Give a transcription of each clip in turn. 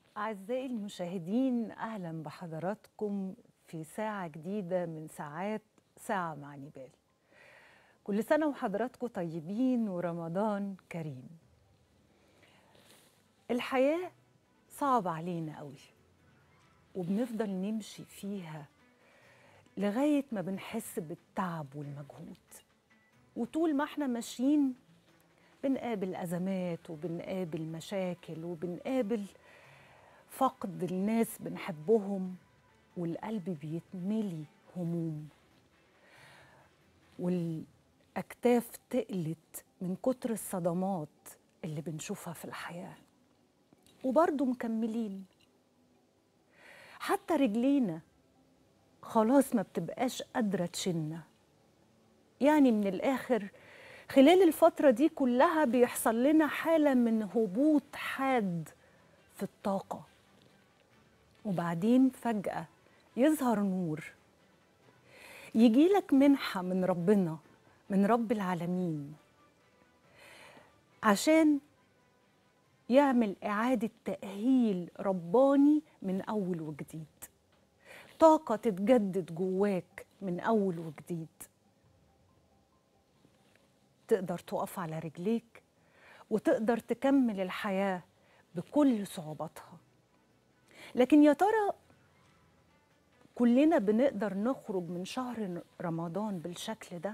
أعزائي المشاهدين أهلا بحضراتكم في ساعة جديدة من ساعات ساعة مع نبال كل سنة وحضراتكم طيبين ورمضان كريم الحياة صعبة علينا قوي وبنفضل نمشي فيها لغاية ما بنحس بالتعب والمجهود وطول ما احنا ماشيين بنقابل أزمات وبنقابل مشاكل وبنقابل فقد الناس بنحبهم والقلب بيتملي هموم والأكتاف تقلت من كتر الصدمات اللي بنشوفها في الحياة وبرضه مكملين حتى رجلينا خلاص ما بتبقاش قادرة تشنا يعني من الآخر خلال الفترة دي كلها بيحصل لنا حالة من هبوط حاد في الطاقة وبعدين فجأة يظهر نور يجي لك منحة من ربنا من رب العالمين عشان يعمل إعادة تأهيل رباني من أول وجديد طاقة تتجدد جواك من أول وجديد تقدر تقف على رجليك وتقدر تكمل الحياة بكل صعوباتها لكن يا ترى كلنا بنقدر نخرج من شهر رمضان بالشكل ده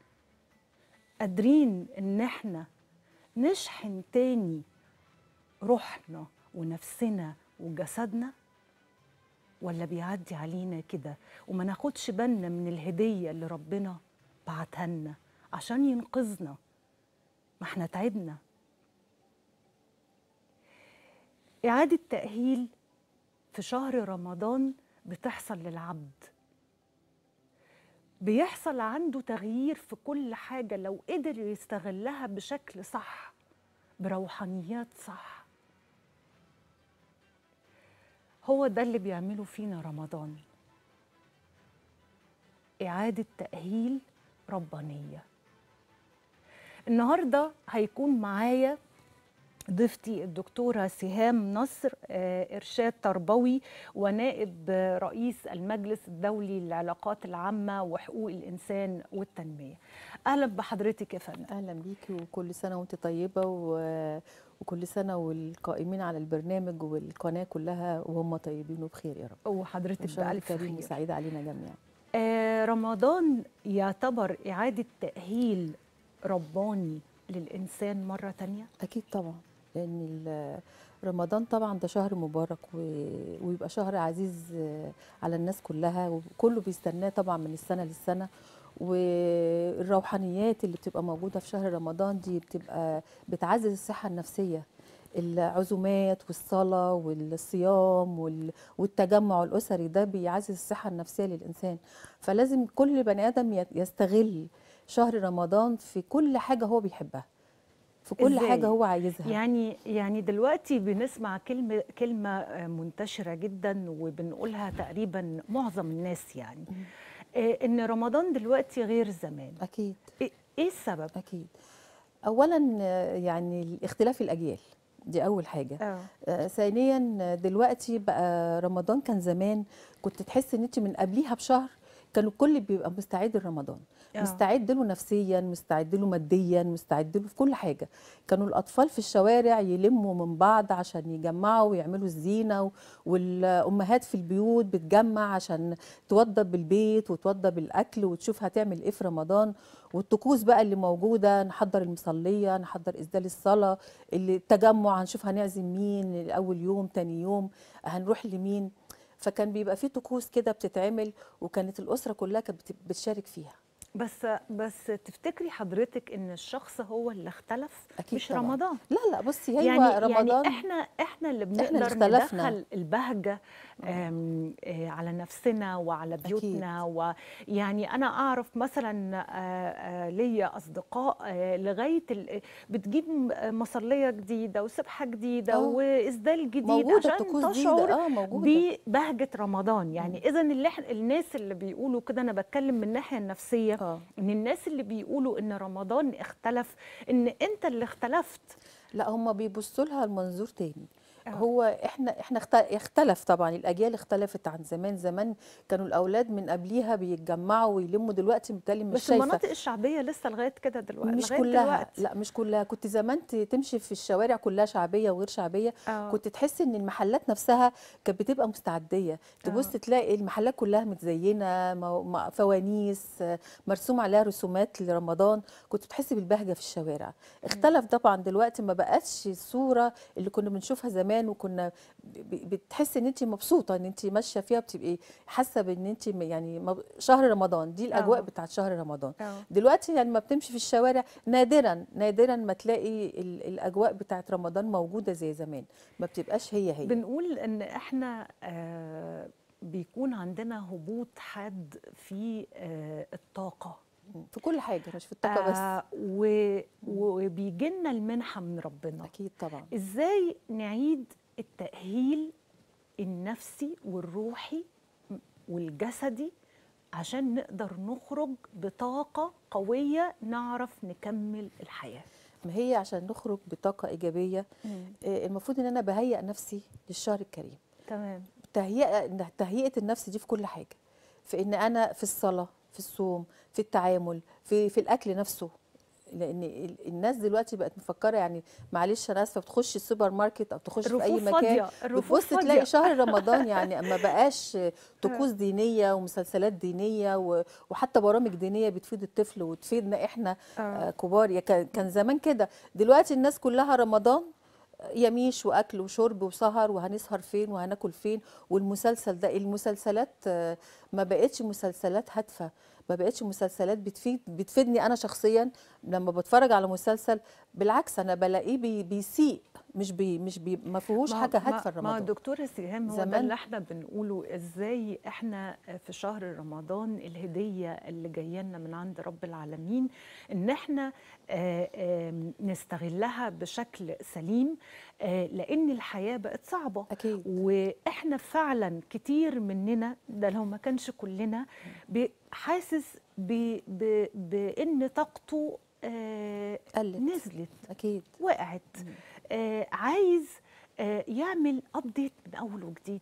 قادرين ان احنا نشحن تاني روحنا ونفسنا وجسدنا ولا بيعدي علينا كده وما ناخدش بالنا من الهدية اللي ربنا بعتها لنا عشان ينقذنا ما احنا تعبنا إعادة تأهيل في شهر رمضان بتحصل للعبد بيحصل عنده تغيير في كل حاجة لو قدر يستغلها بشكل صح بروحانيات صح هو ده اللي بيعمله فينا رمضان إعادة تأهيل ربانية النهاردة هيكون معايا ضيفتي الدكتورة سهام نصر إرشاد تربوي ونائب رئيس المجلس الدولي للعلاقات العامة وحقوق الإنسان والتنمية أهلا بحضرتك يا فندم اهلا بيكي وكل سنه وانت طيبه و... وكل سنه والقائمين على البرنامج والقناه كلها وهم طيبين وبخير يا رب وحضرتك وشهر بألف كريم خير وسعيد علينا جميعا آه رمضان يعتبر إعادة تأهيل رباني للإنسان مرة تانية اكيد طبعا لان ال- رمضان طبعا ده شهر مبارك و... ويبقى شهر عزيز على الناس كلها وكله بيستناه طبعا من السنه للسنه والروحانيات اللي بتبقى موجوده في شهر رمضان دي بتبقى بتعزز الصحه النفسيه العزومات والصلاه والصيام وال... والتجمع الاسري ده بيعزز الصحه النفسيه للانسان فلازم كل بني ادم يت- يستغل شهر رمضان في كل حاجه هو بيحبها في كل إزاي؟ حاجه هو عايزها يعني يعني دلوقتي بنسمع كلمة كلمة آه، منتشرة جدا وبنقولها تقريبا معظم الناس يعني آه، إن رمضان دلوقتي غير زمان اكيد إيه إيه السبب؟ اكيد اولا آه، يعني اختلاف الاجيال دي اول حاجه آه. آه، ثانيا آه، دلوقتي بقى رمضان كان زمان كنت تحس ان انت من قبليها بشهر كان الكل بيبقى مستعد لرمضان آه. مستعد له نفسيا مستعد له ماديا مستعد له في كل حاجه كانوا الاطفال في الشوارع يلموا من بعض عشان يجمعوا ويعملوا الزينه و- والامهات في البيوت بتجمع عشان توضب البيت وتوضب الاكل وتشوف هتعمل ايه في رمضان والطقوس بقى اللي موجوده نحضر المصليه نحضر اسدال الصلاه اللي التجمع هنشوف هنعزم مين اول يوم تاني يوم هنروح لمين فكان بيبقى في طقوس كده بتتعمل وكانت الاسره كلها كانت بت- بتشارك فيها بس بس تفتكري حضرتك إن الشخص هو اللي اختلف أكيد مش طبعاً. رمضان لا لا بصي هو يعني رمضان يعني احنا احنا اللي اللي بنقدر اختلفنا. ندخل البهجه آم، آه، على نفسنا وعلى بيوتنا ويعني انا اعرف مثلا آه، آه، ليا اصدقاء آه، لغايه ال- بتجيب م- مصليه جديده وسبحه جديده آه. واسدال جديد موجوده عشان الطقوس دي تشعر ده اه موجوده ببهجه رمضان يعني اذا اللي إحنا- الناس اللي بيقولوا كده انا بتكلم من الناحيه النفسيه اه ان الناس اللي بيقولوا ان رمضان اختلف ان انت اللي اختلفت لا هم بيبصوا لها المنظور تاني آه. هو احنا احنا اخت- اختلف طبعا الاجيال اختلفت عن زمان زمان كانوا الاولاد من قبليها بيتجمعوا ويلموا دلوقتي بالتالي مش بس شايفه المناطق الشعبيه لسه لغايه كده دلوقتي مش لغاية كلها دلوقتي. لا مش كلها كنت زمان ت- تمشي في الشوارع كلها شعبيه وغير شعبيه آه. كنت تحس ان المحلات نفسها كانت بتبقى مستعديه تبص آه. تلاقي المحلات كلها متزينه مو- م- فوانيس آه، مرسوم عليها رسومات لرمضان كنت بتحس بالبهجه في الشوارع اختلف طبعا دلوقتي ما بقتش الصوره اللي كنا بنشوفها زمان وكنا ب- ب- بتحس ان انت مبسوطه ان انت ماشيه فيها بتبقي حاسه بان انت يعني مب- شهر رمضان دي الاجواء آه. بتاعت شهر رمضان آه. دلوقتي يعني ما بتمشي في الشوارع نادرا نادرا ما تلاقي ال- الاجواء بتاعت رمضان موجوده زي زمان ما بتبقاش هي هي بنقول ان احنا آه بيكون عندنا هبوط حاد في آه الطاقه في كل حاجه مش في الطاقه بس آه و- وبيجي لنا المنحه من ربنا اكيد طبعا ازاي نعيد التاهيل النفسي والروحي والجسدي عشان نقدر نخرج بطاقه قويه نعرف نكمل الحياه ما هي عشان نخرج بطاقه ايجابيه آه، المفروض ان انا بهيئ نفسي للشهر الكريم تمام تهيئه تهيئه النفس دي في كل حاجه في ان انا في الصلاه في الصوم في التعامل في في الاكل نفسه لان ال- الناس دلوقتي بقت مفكره يعني معلش انا اسفه بتخش السوبر ماركت او تخش في اي الرفوف مكان فاضيه الرفوف بتبص فاضيه تلاقي شهر رمضان يعني ما بقاش طقوس دينيه ومسلسلات دينيه و- وحتى برامج دينيه بتفيد الطفل وتفيدنا احنا آه. آه، كبار يا كان كان زمان كده دلوقتي الناس كلها رمضان يميش واكل وشرب وسهر وهنسهر فين وهناكل فين والمسلسل ده المسلسلات آه، ما بقتش مسلسلات هادفه ما بقتش مسلسلات بتفيد بتفيدني انا شخصيا لما بتفرج على مسلسل بالعكس انا بلاقيه بي بيسيء مش بي مش بي ما فيهوش ما- حاجه ما- هادفه ما رمضان دكتورة سهام هو ده زمان- اللي احنا بنقوله ازاي احنا في شهر رمضان الهدية اللي جايه لنا من عند رب العالمين ان احنا آه، آم، نستغلها بشكل سليم آه، لان الحياة بقت صعبة اكيد واحنا فعلا كتير مننا ده لو ما كانش كلنا بي- حاسس ب- ب- بان طاقته آه، قلت نزلت اكيد وقعت آه عايز آه يعمل ابديت من اول وجديد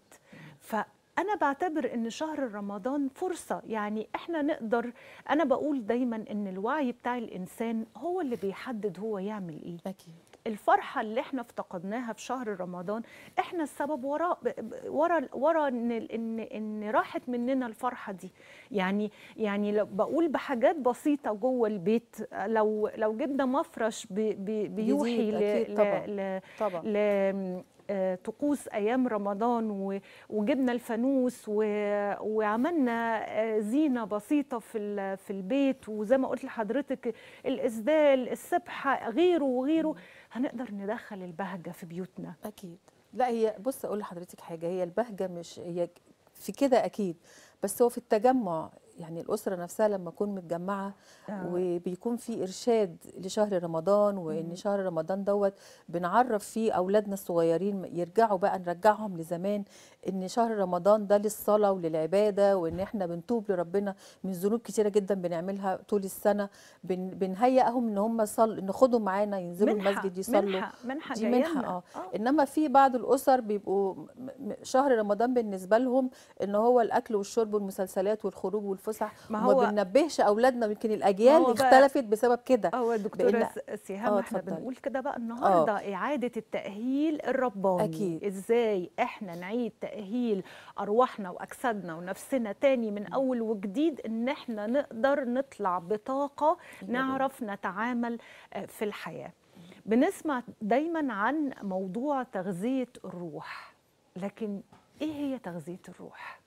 فانا بعتبر ان شهر رمضان فرصه يعني احنا نقدر انا بقول دايما ان الوعي بتاع الانسان هو اللي بيحدد هو يعمل ايه اكيد الفرحه اللي احنا افتقدناها في شهر رمضان احنا السبب ورا ب- ب- ورا ورا ان ان ان راحت مننا الفرحه دي يعني يعني لو بقول بحاجات بسيطه جوه البيت لو لو جبنا مفرش بي بي بيوحي جديد، ل- أكيد ل- طبعاً. ل- طبعا ل- آه، طقوس ايام رمضان و- وجبنا الفانوس و- وعملنا آه، زينه بسيطه في ال- في البيت وزي ما قلت لحضرتك الاسدال السبحه غيره وغيره هنقدر ندخل البهجه في بيوتنا اكيد لا هي بص اقول لحضرتك حاجه هي البهجه مش هي في كده اكيد بس هو في التجمع يعني الاسره نفسها لما تكون متجمعه آه. وبيكون في ارشاد لشهر رمضان وان شهر رمضان دوت بنعرف فيه اولادنا الصغيرين يرجعوا بقى نرجعهم لزمان ان شهر رمضان ده للصلاه وللعباده وان احنا بنتوب لربنا من ذنوب كتيره جدا بنعملها طول السنه بن بنهيئهم ان هم صل ناخدهم معانا ينزلوا منحة- المسجد يصلوا منحه منحه دي جاية منحة لنا. اه انما في بعض الاسر بيبقوا م- م- شهر رمضان بالنسبه لهم ان هو الاكل والشرب والمسلسلات والخروج والفسح ما وما هو- بننبهش اولادنا يمكن الاجيال هو بقى- اختلفت بسبب كده هو دكتورة بإن- س- سهام آه، احنا اتفضلي. بنقول كده بقى النهارده إعادة التأهيل الرباني أكيد. إزاي احنا نعيد تأهيل أرواحنا وأجسادنا ونفسنا تاني من أول وجديد إن احنا نقدر نطلع بطاقة نعرف نتعامل آه، في الحياة بنسمع دايما عن موضوع تغذية الروح لكن إيه هي تغذية الروح؟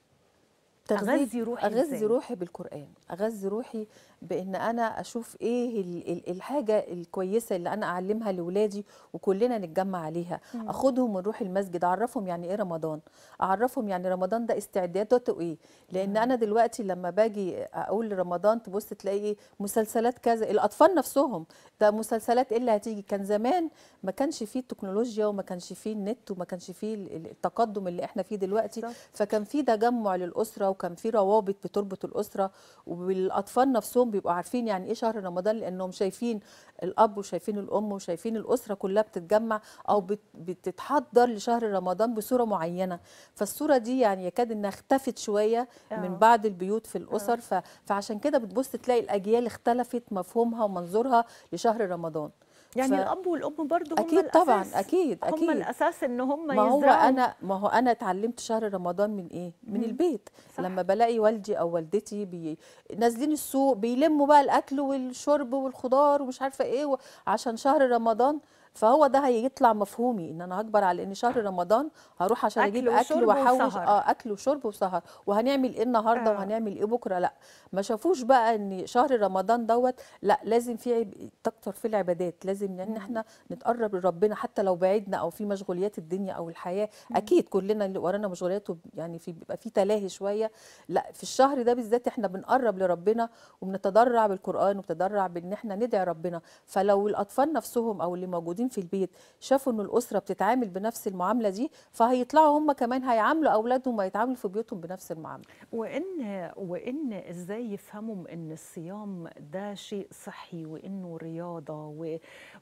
أغذي روحي اغذي إزاي؟ روحي بالقران اغذي روحي بان انا اشوف ايه ال- ال- الحاجه الكويسه اللي انا اعلمها لاولادي وكلنا نتجمع عليها اخدهم ونروح المسجد اعرفهم يعني ايه رمضان اعرفهم يعني رمضان ده استعداداته ايه لان انا دلوقتي لما باجي اقول رمضان تبص تلاقي إيه مسلسلات كذا الاطفال نفسهم ده مسلسلات ايه اللي هتيجي كان زمان ما كانش فيه التكنولوجيا وما كانش فيه النت وما كانش فيه ال- ال- التقدم اللي احنا فيه دلوقتي بالظبط. فكان في تجمع للاسره وكان في روابط بتربط الاسره والاطفال نفسهم بيبقوا عارفين يعني ايه شهر رمضان لانهم شايفين الاب وشايفين الام وشايفين الاسره كلها بتتجمع او بت- بتتحضر لشهر رمضان بصوره معينه فالصوره دي يعني يكاد انها اختفت شويه آه. من بعض البيوت في الاسر ف... فعشان كده بتبص تلاقي الاجيال اختلفت مفهومها ومنظورها لشهر رمضان يعني ف- الاب والام برضه هم اكيد طبعا الأساس. اكيد هم اكيد الاساس ان هم ما هو يزرعوا انا ما هو انا اتعلمت شهر رمضان من ايه من مم. البيت صح. لما بلاقي والدي او والدتي بي... نازلين السوق بيلموا بقى الاكل والشرب والخضار ومش عارفه ايه و... عشان شهر رمضان فهو ده هيطلع مفهومي ان انا هكبر على ان شهر رمضان هروح عشان أكل اجيب اكل وشرب واحوش وسهر. اه اكل وشرب وسهر وهنعمل ايه النهارده آه. وهنعمل ايه بكره لا ما شافوش بقى ان شهر رمضان دوت لا لازم في عب... تكتر في العبادات لازم ان احنا نتقرب لربنا حتى لو بعدنا او في مشغوليات الدنيا او الحياه اكيد كلنا اللي ورانا مشغوليات وب- يعني في بيبقى في تلاهي شويه لا في الشهر ده بالذات احنا بنقرب لربنا وبنتضرع بالقران وبنتضرع بان احنا ندعي ربنا فلو الاطفال نفسهم او اللي موجودين في البيت شافوا ان الاسره بتتعامل بنفس المعامله دي فهيطلعوا هم كمان هيعاملوا اولادهم ويتعاملوا في بيوتهم بنفس المعامله وان وان ازاي يفهموا ان الصيام ده شيء صحي وانه رياضه و...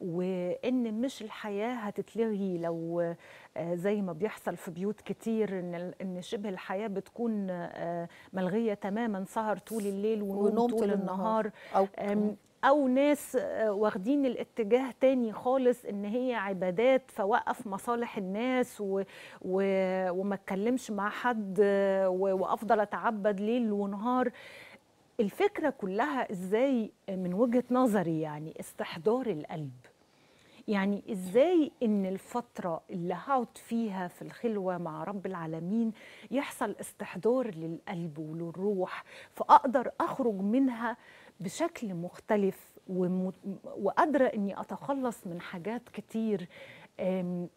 وان مش الحياه هتتلغي لو آه، زي ما بيحصل في بيوت كتير ان ال- ان شبه الحياه بتكون آه، ملغيه تماما سهر طول الليل ونوم طول النهار او أم، او ناس آه، واخدين الاتجاه تاني خالص ان هي عبادات فوقف مصالح الناس و و وما اتكلمش مع حد آه، و- وافضل اتعبد ليل ونهار الفكره كلها ازاي من وجهه نظري يعني استحضار القلب يعني ازاي ان الفتره اللي هقعد فيها في الخلوه مع رب العالمين يحصل استحضار للقلب وللروح فاقدر اخرج منها بشكل مختلف وم- وقادره اني اتخلص من حاجات كتير آم،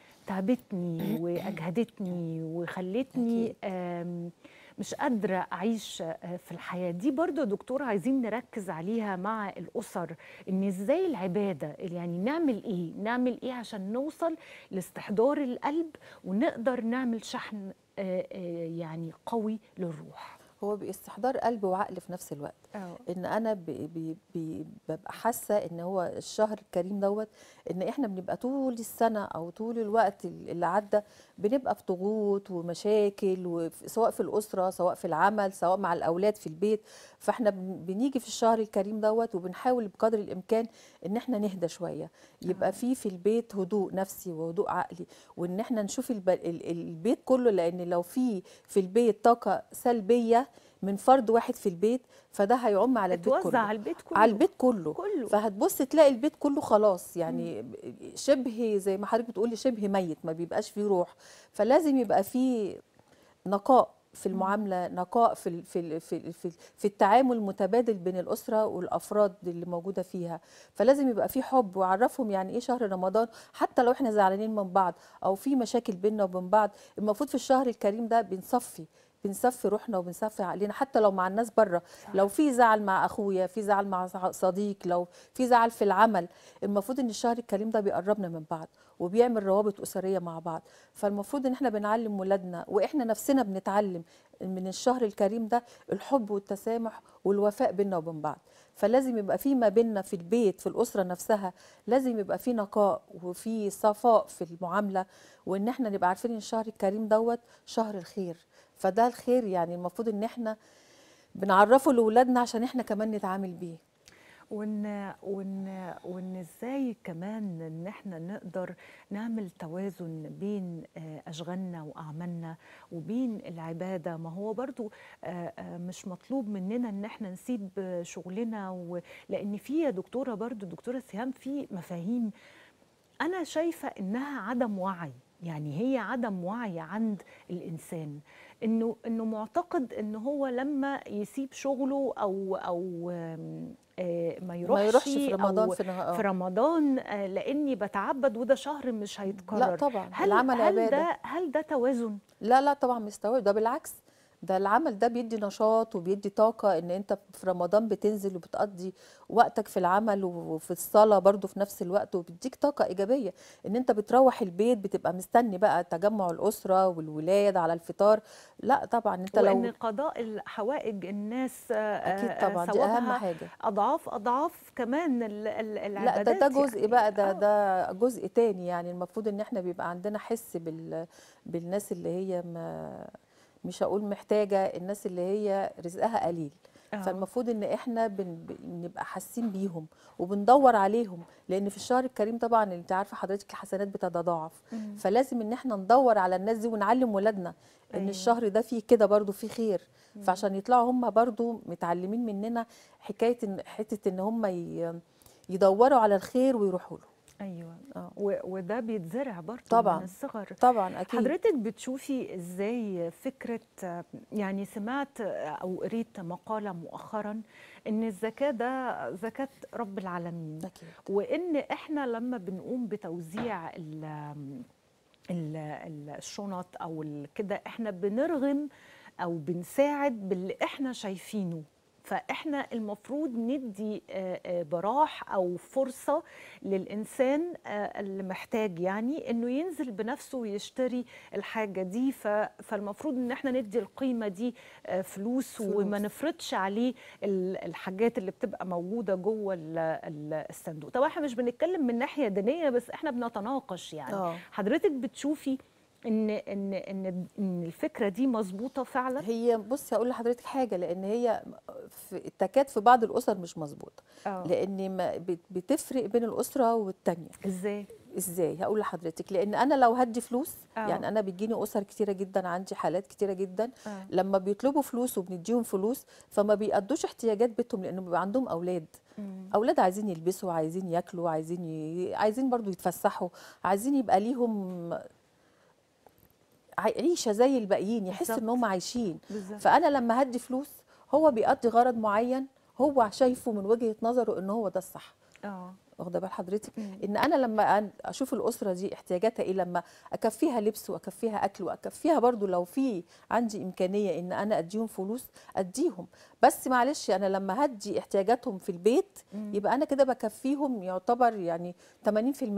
تعبتني واجهدتني وخلتني آم، مش قادرة أعيش آه، في الحياة دي برضو يا دكتور عايزين نركز عليها مع الأسر إن إزاي العبادة يعني نعمل إيه نعمل إيه عشان نوصل لاستحضار القلب ونقدر نعمل شحن آه، آه، يعني قوي للروح هو باستحضار قلب وعقل في نفس الوقت ان انا بي بي بي ببقى حاسه ان هو الشهر الكريم دوت ان احنا بنبقى طول السنه او طول الوقت اللي عدى بنبقى في ضغوط ومشاكل وف- سواء في الاسره سواء في العمل سواء مع الاولاد في البيت فاحنا بن- بنيجي في الشهر الكريم دوت وبنحاول بقدر الامكان ان احنا نهدى شويه يبقى في في البيت هدوء نفسي وهدوء عقلي وان احنا نشوف الب- ال- البيت كله لان لو في في البيت طاقه سلبيه من فرد واحد في البيت فده هيعم على البيت توزع كله على البيت كله على البيت كله كله فهتبص تلاقي البيت كله خلاص يعني شبه زي ما حضرتك بتقولي شبه ميت ما بيبقاش فيه روح فلازم يبقى فيه نقاء في المعامله نقاء في ال- في ال- في ال- في ال- في التعامل المتبادل بين الاسره والافراد اللي موجوده فيها فلازم يبقى في حب وعرفهم يعني ايه شهر رمضان حتى لو احنا زعلانين من بعض او في مشاكل بيننا وبين بعض المفروض في الشهر الكريم ده بنصفي بنصفي روحنا وبنصفي عقلنا حتى لو مع الناس بره صح. لو في زعل مع اخويا في زعل مع صح- صديق لو في زعل في العمل المفروض ان الشهر الكريم ده بيقربنا من بعض وبيعمل روابط اسريه مع بعض فالمفروض ان احنا بنعلم ولادنا واحنا نفسنا بنتعلم من الشهر الكريم ده الحب والتسامح والوفاء بيننا وبين بعض فلازم يبقى في ما بيننا في البيت في الاسره نفسها لازم يبقى في نقاء وفي صفاء في المعامله وان احنا نبقى عارفين ان الشهر الكريم دوت شهر الخير فده الخير يعني المفروض ان احنا بنعرفه لاولادنا عشان احنا كمان نتعامل بيه وان وان وان ازاي كمان ان احنا نقدر نعمل توازن بين آه، اشغالنا واعمالنا وبين العباده ما هو برضو آه، آه، مش مطلوب مننا ان احنا نسيب آه، شغلنا و- لان في يا دكتوره برضو دكتوره سهام في مفاهيم انا شايفه انها عدم وعي يعني هي عدم وعي عند الانسان انه انه معتقد ان هو لما يسيب شغله او او آم، آه، ما يروحش ما يروحش في رمضان أو في, نها- في رمضان آه، لاني بتعبد وده شهر مش لا هيتكرر طبعا هل العمل هل عباده ده هل ده توازن لا لا طبعا مستوعب ده بالعكس ده العمل ده بيدي نشاط وبيدي طاقة ان انت في رمضان بتنزل وبتقضي وقتك في العمل وفي الصلاة برضو في نفس الوقت وبيديك طاقة ايجابية ان انت بتروح البيت بتبقى مستني بقى تجمع الأسرة والولاد على الفطار لا طبعا انت وان لو قضاء الحوائج الناس آه، اكيد آه، طبعا دي اهم ثوابها حاجة اضعاف اضعاف كمان ال- ال- لا ده العبادات ده جزء يعني بقى ده آه. ده جزء تاني يعني المفروض ان احنا بيبقى عندنا حس بال بالناس اللي هي ما مش هقول محتاجة الناس اللي هي رزقها قليل آه. فالمفروض ان احنا بن... بنبقى حاسين بيهم وبندور عليهم لان في الشهر الكريم طبعا انت عارفه حضرتك الحسنات بتتضاعف مم. فلازم ان احنا ندور على الناس دي ونعلم ولادنا ان أيوة. الشهر ده فيه كده برضو فيه خير فعشان يطلعوا هم برضو متعلمين مننا حكايه ان حته ان هم ي... يدوروا على الخير ويروحوا له ايوه اه و- وده بيتزرع برضه طبعاً. من الصغر طبعا اكيد حضرتك بتشوفي ازاي فكرة يعني سمعت او قريت مقالة مؤخرا ان الزكاة ده زكاة رب العالمين اكيد وان احنا لما بنقوم بتوزيع ال ال- ال- الشنط او ال- كده احنا بنرغم او بنساعد باللي احنا شايفينه فاحنا المفروض ندي آه، آه، براح او فرصه للانسان آه، اللي محتاج يعني انه ينزل بنفسه ويشتري الحاجه دي ف- فالمفروض ان احنا ندي القيمه دي آه، فلوس فلوس. وما نفرضش عليه ال- الحاجات اللي بتبقى موجوده جوه ال- ال- الصندوق طبعا احنا مش بنتكلم من ناحيه دينيه بس احنا بنتناقش يعني اه حضرتك بتشوفي ان ان ان ان الفكره دي مظبوطه فعلا هي بصي هقول لحضرتك حاجه لان هي في تكاد في بعض الاسر مش مظبوطه اه لان ما بت- بتفرق بين الاسره والتانيه ازاي ازاي هقول لحضرتك لان انا لو هدي فلوس آه. يعني انا بيجيني اسر كتيره جدا عندي حالات كتيره جدا آه. لما بيطلبوا فلوس وبنديهم فلوس فما بيقضوش احتياجات بيتهم لانه بيبقى عندهم اولاد مم. اولاد عايزين يلبسوا عايزين ياكلوا عايزين ي... عايزين برضو يتفسحوا عايزين يبقى ليهم عي- عيشه زي الباقيين يحس ان بالظبط. هم عايشين بالظبط فانا لما هدي فلوس هو بيقضي غرض معين هو شايفه من وجهه نظره ان هو ده الصح اه واخده بال حضرتك مم. ان انا لما أن- اشوف الاسره دي احتياجاتها ايه لما اكفيها لبس واكفيها اكل واكفيها برضو لو في عندي امكانيه ان انا اديهم فلوس اديهم بس معلش انا لما هدي احتياجاتهم في البيت مم. يبقى انا كده بكفيهم يعتبر يعني 80%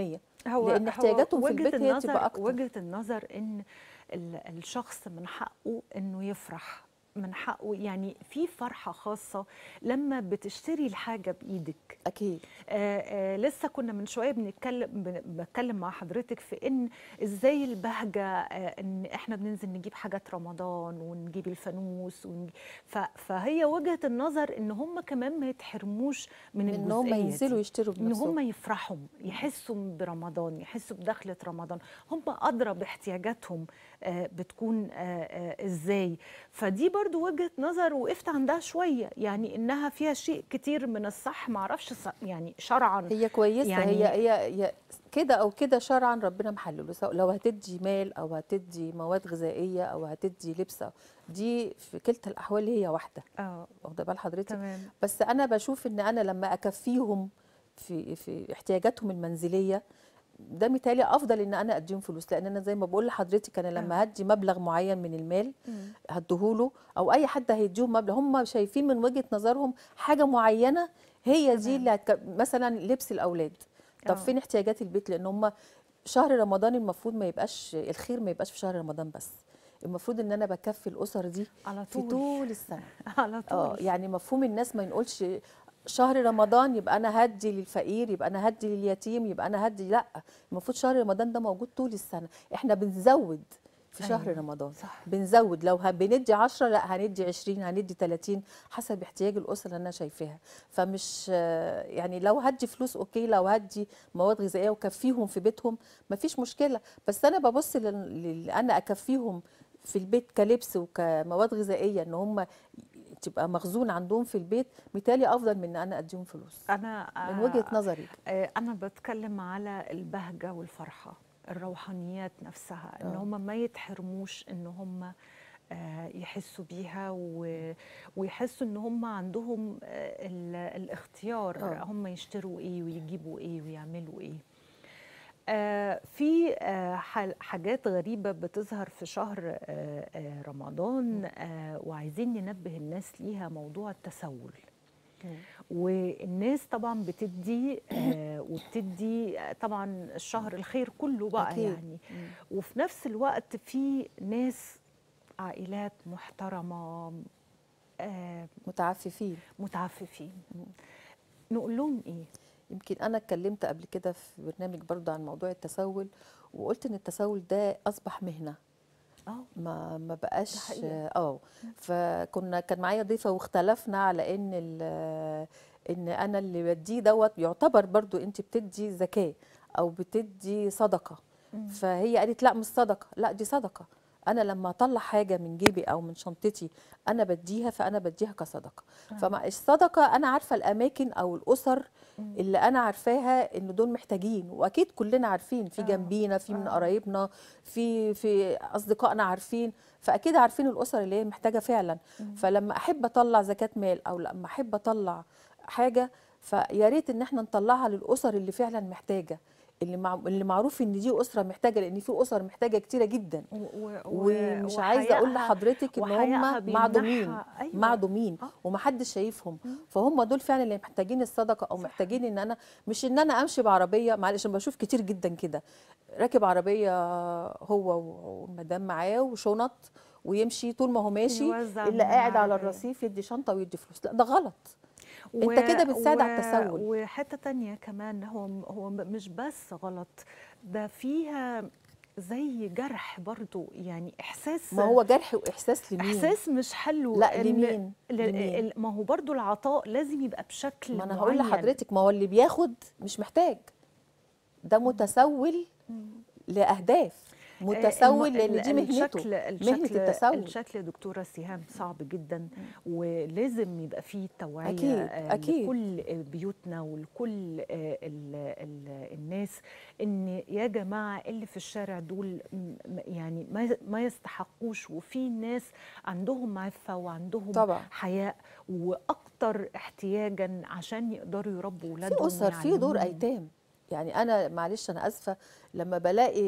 هو لأن هو احتياجاتهم في وجهة البيت هي النظر تبقى أكتر. وجهه النظر ان ال- الشخص من حقه انه يفرح من حقه يعني في فرحه خاصه لما بتشتري الحاجه بايدك اكيد آه آه لسه كنا من شويه بنتكلم بن- بتكلم مع حضرتك في ان ازاي البهجه آه ان احنا بننزل نجيب حاجات رمضان ونجيب الفانوس ونجيب ف فهي وجهه النظر ان هم كمان ما يتحرموش من من ان هم الجزئيه ينزلوا دي. يشتروا ان بنفسهم هم يفرحوا يحسوا برمضان يحسوا بدخله رمضان هم ادرى باحتياجاتهم آه، بتكون آه، آه، ازاي فدي برضو وجهه نظر وقفت عندها شويه يعني انها فيها شيء كتير من الصح معرفش ص- يعني شرعا هي كويسه يعني- هي هي هي كده او كده شرعا ربنا محلله سواء لو هتدي مال او هتدي مواد غذائيه او هتدي لبس دي في كلتا الاحوال هي واحده اه واخده بال حضرتك تمام بس انا بشوف ان انا لما اكفيهم في في احتياجاتهم المنزليه ده متهيألي افضل ان انا اديهم فلوس لان انا زي ما بقول لحضرتك انا لما هدي مبلغ معين من المال مم. هديهوله او اي حد هيديهم مبلغ هم شايفين من وجهه نظرهم حاجه معينه هي دي تمام. اللي هتك... مثلا لبس الاولاد طب آه. فين احتياجات البيت لان هم شهر رمضان المفروض ما يبقاش الخير ما يبقاش في شهر رمضان بس المفروض ان انا بكفي الاسر دي على في طول طول السنه على اه طول يعني مفهوم الناس ما ينقولش شهر رمضان يبقى انا هدي للفقير يبقى انا هدي لليتيم يبقى انا هدي لا المفروض شهر رمضان ده موجود طول السنه احنا بنزود في شهر أيوة، رمضان صح. بنزود لو هن- بندي 10 لا هندي 20 هندي 30 حسب احتياج الاسره اللي انا شايفاها فمش آه، يعني لو هدي فلوس اوكي لو هدي مواد غذائيه وكفيهم في بيتهم مفيش مشكله بس انا ببص لل- لل- انا اكفيهم في البيت كلبس وكمواد غذائيه ان هم تبقى مخزون عندهم في البيت بالتالي افضل من ان انا اديهم فلوس انا من وجهه آه، نظري آه، أنا بتكلم على البهجة والفرحة الروحانيات نفسها إن آه. هم ما يتحرموش إن هم آه، يحسوا بيها و- ويحسوا إن هم عندهم آه، ال- الاختيار آه. هم يشتروا إيه ويجيبوا إيه ويعملوا إيه آه في آه ح- حاجات غريبة بتظهر في شهر آه آه رمضان آه وعايزين ننبه الناس ليها موضوع التسول والناس طبعا بتدي آه وبتدي آه، طبعا الشهر الخير كله بقى أكيد. يعني وفي نفس الوقت في ناس عائلات محترمة آه متعففين متعففين نقول لهم ايه يمكن انا اتكلمت قبل كده في برنامج برضه عن موضوع التسول وقلت ان التسول ده اصبح مهنه اه ما ما ده بقاش حقيقة. اه فكنا كان معايا ضيفه واختلفنا على ان ال- ان انا اللي بديه دوت يعتبر برضو انت بتدي زكاه او بتدي صدقه فهي قالت لا مش صدقه لا دي صدقه انا لما اطلع حاجه من جيبي او من شنطتي انا بديها فانا بديها كصدقه فمع الصدقه انا عارفه الاماكن او الاسر اللي انا عارفاها ان دول محتاجين واكيد كلنا عارفين في آه. جنبينا في من آه. قرايبنا في في اصدقائنا عارفين فاكيد عارفين الاسر اللي هي محتاجه فعلا فلما احب اطلع زكاه مال او لما احب اطلع حاجه فيا ريت ان احنا نطلعها للاسر اللي فعلا محتاجه اللي مع... اللي معروف ان دي اسره محتاجه لان في اسر محتاجه كتيره جدا و- و- ومش عايزه اقول وحيائها- لحضرتك ان وحيائها هم بيمنحها- معدومين أيوة. معدومين آه. ومحدش شايفهم فهم دول فعلا اللي محتاجين الصدقه او صح. محتاجين ان انا مش ان انا امشي بعربيه معلش أنا بشوف كتير جدا كده راكب عربيه هو والمدام معاه وشنط ويمشي طول ما هو ماشي يوزع اللي من قاعد على العربية. الرصيف يدي شنطه ويدي فلوس لا ده غلط أنت كده بتساعد على التسول. وحته تانية كمان هو هو مش بس غلط ده فيها زي جرح برضو يعني احساس ما هو جرح واحساس لمين احساس مش حلو لا إن لمين ل- لمين؟ ال- ما هو برضو العطاء لازم يبقى بشكل ما انا هقول معين. لحضرتك ما هو اللي بياخد مش محتاج ده متسول لاهداف متسول الم- لان دي ال- مهنته الشكل مهنه الشكل التسول الشكل دكتوره سهام صعب جدا ولازم يبقى فيه توعيه أكيد، آه، أكيد. لكل بيوتنا ولكل آه، ال ال الناس ان يا جماعه اللي في الشارع دول م- م- يعني ما ما يستحقوش وفي ناس عندهم عفه وعندهم طبعا. حياء واكتر احتياجا عشان يقدروا يربوا اولادهم في اسر في دور ويعلموهم. ايتام يعني انا معلش انا اسفه لما بلاقي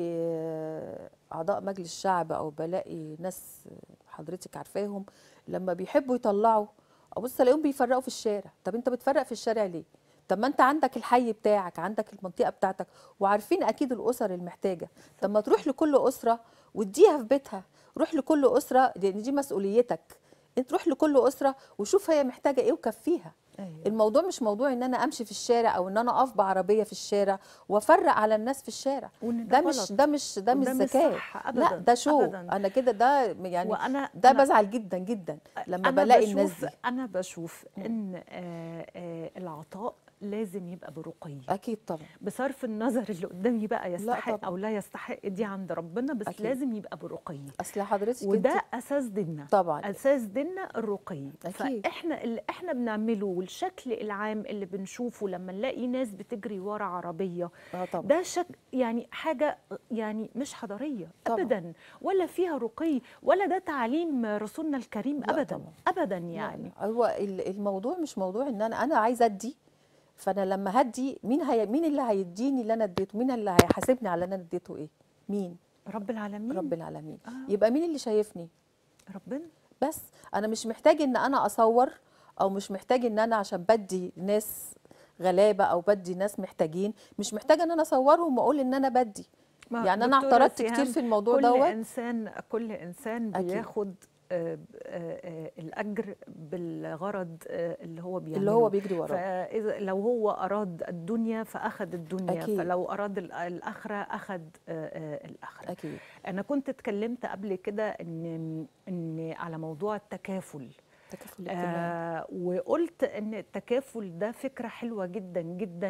آه، اعضاء مجلس الشعب او بلاقي ناس حضرتك عارفاهم لما بيحبوا يطلعوا ابص الاقيهم بيفرقوا في الشارع طب انت بتفرق في الشارع ليه طب ما انت عندك الحي بتاعك عندك المنطقه بتاعتك وعارفين اكيد الاسر المحتاجه طب ما تروح لكل اسره واديها في بيتها روح لكل اسره لان دي مسؤوليتك انت روح لكل اسره وشوف هي محتاجه ايه وكفيها أيوة. الموضوع مش موضوع ان انا امشي في الشارع او ان انا اقف بعربيه في الشارع وافرق على الناس في الشارع وإن ده ده مش غلط. ده مش ده مش وده مش ذكاء صح لا أبداً، ده شو أبداً. انا كده ده يعني وانا ده أنا بزعل جدا جدا لما أنا بلاقي الناس بشوف دي انا بشوف ان آه، آه، العطاء لازم يبقى برقي اكيد طبعا بصرف النظر اللي قدامي بقى يستحق طبعا. او لا يستحق دي عند ربنا بس أكيد. لازم يبقى برقي اصل حضرتك وده انت اساس ديننا طبعا اساس ديننا الرقي أكيد. فاحنا اللي احنا بنعمله والشكل العام اللي بنشوفه لما نلاقي ناس بتجري ورا عربيه اه طبعا ده شك يعني حاجه يعني مش حضاريه طبعاً. ابدا ولا فيها رقي ولا ده تعليم رسولنا الكريم لا ابدا طبعاً. ابدا لا، يعني لا. هو ال- الموضوع مش موضوع ان انا انا عايزه ادي فانا لما هدي مين هي مين اللي هيديني اللي انا اديته مين اللي هيحاسبني على اللي انا اديته ايه مين رب العالمين رب العالمين آه. يبقى مين اللي شايفني ربنا بس انا مش محتاج ان انا اصور او مش محتاج ان انا عشان بدي ناس غلابه او بدي ناس محتاجين مش محتاجه ان انا اصورهم واقول ان انا بدي ما يعني انا دكتورة اعترضت سهام، كتير في الموضوع كل دوت انسان كل انسان أكيد. بياخد آه، آه، آه، الاجر بالغرض آه، اللي هو بيعمله اللي هو بيجري وراه فاذا لو هو اراد الدنيا فاخذ الدنيا أكيد. فلو اراد ال- الاخره اخذ آه، آه، الاخره اكيد انا كنت اتكلمت قبل كده ان ان على موضوع التكافل تكافل الاجتماعي آه وقلت ان التكافل ده فكره حلوه جدا جدا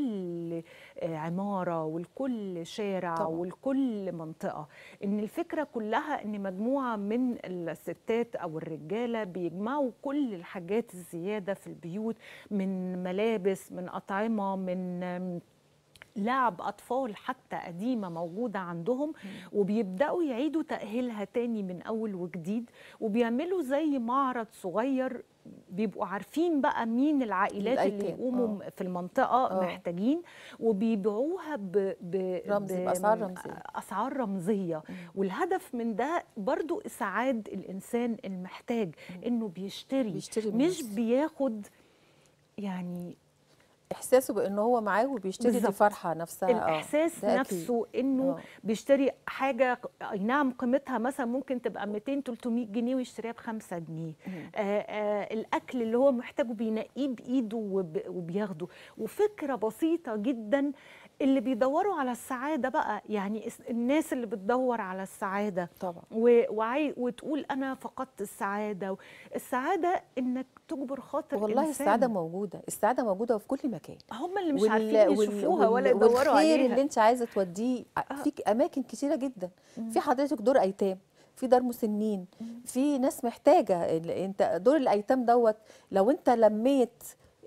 لكل آه عماره ولكل شارع طبعاً. ولكل منطقه ان الفكره كلها ان مجموعه من الستات او الرجاله بيجمعوا كل الحاجات الزياده في البيوت من ملابس من اطعمه من آم، لعب اطفال حتى قديمه موجوده عندهم وبيبداوا يعيدوا تاهيلها تاني من اول وجديد وبيعملوا زي معرض صغير بيبقوا عارفين بقى مين العائلات اللي الأيتام، يقوموا في المنطقه آه. محتاجين وبيبيعوها ب... ب... رمزي، ب- بأسعار رمزية. اسعار رمزيه والهدف من ده برضو اسعاد الانسان المحتاج انه بيشتري, بيشتري مش بنفسه. بياخد يعني احساسه بانه هو معاه وبيشتري دي بالظبط. فرحه نفسها آه، الاحساس ده أكيد. نفسه انه آه. بيشتري حاجه اي نعم قيمتها مثلا ممكن تبقى 200 300 جنيه ويشتريها ب 5 جنيه آه آه الاكل اللي هو محتاجه بينقيه بايده وب- وبياخده وفكره بسيطه جدا اللي بيدوروا على السعاده بقى يعني اس- الناس اللي بتدور على السعاده طبعا و- وعاي وتقول انا فقدت السعاده السعاده انك تجبر خاطر والله إنسان. السعاده موجوده السعاده موجوده في كل مكان هم اللي مش وال- عارفين وال- يشوفوها وال- ولا يدوروا والخير عليها اللي انت عايزه توديه ع- في اماكن كتيره جدا في حضرتك دور ايتام في دار مسنين في ناس محتاجه ال- انت دور الايتام دوت لو انت لميت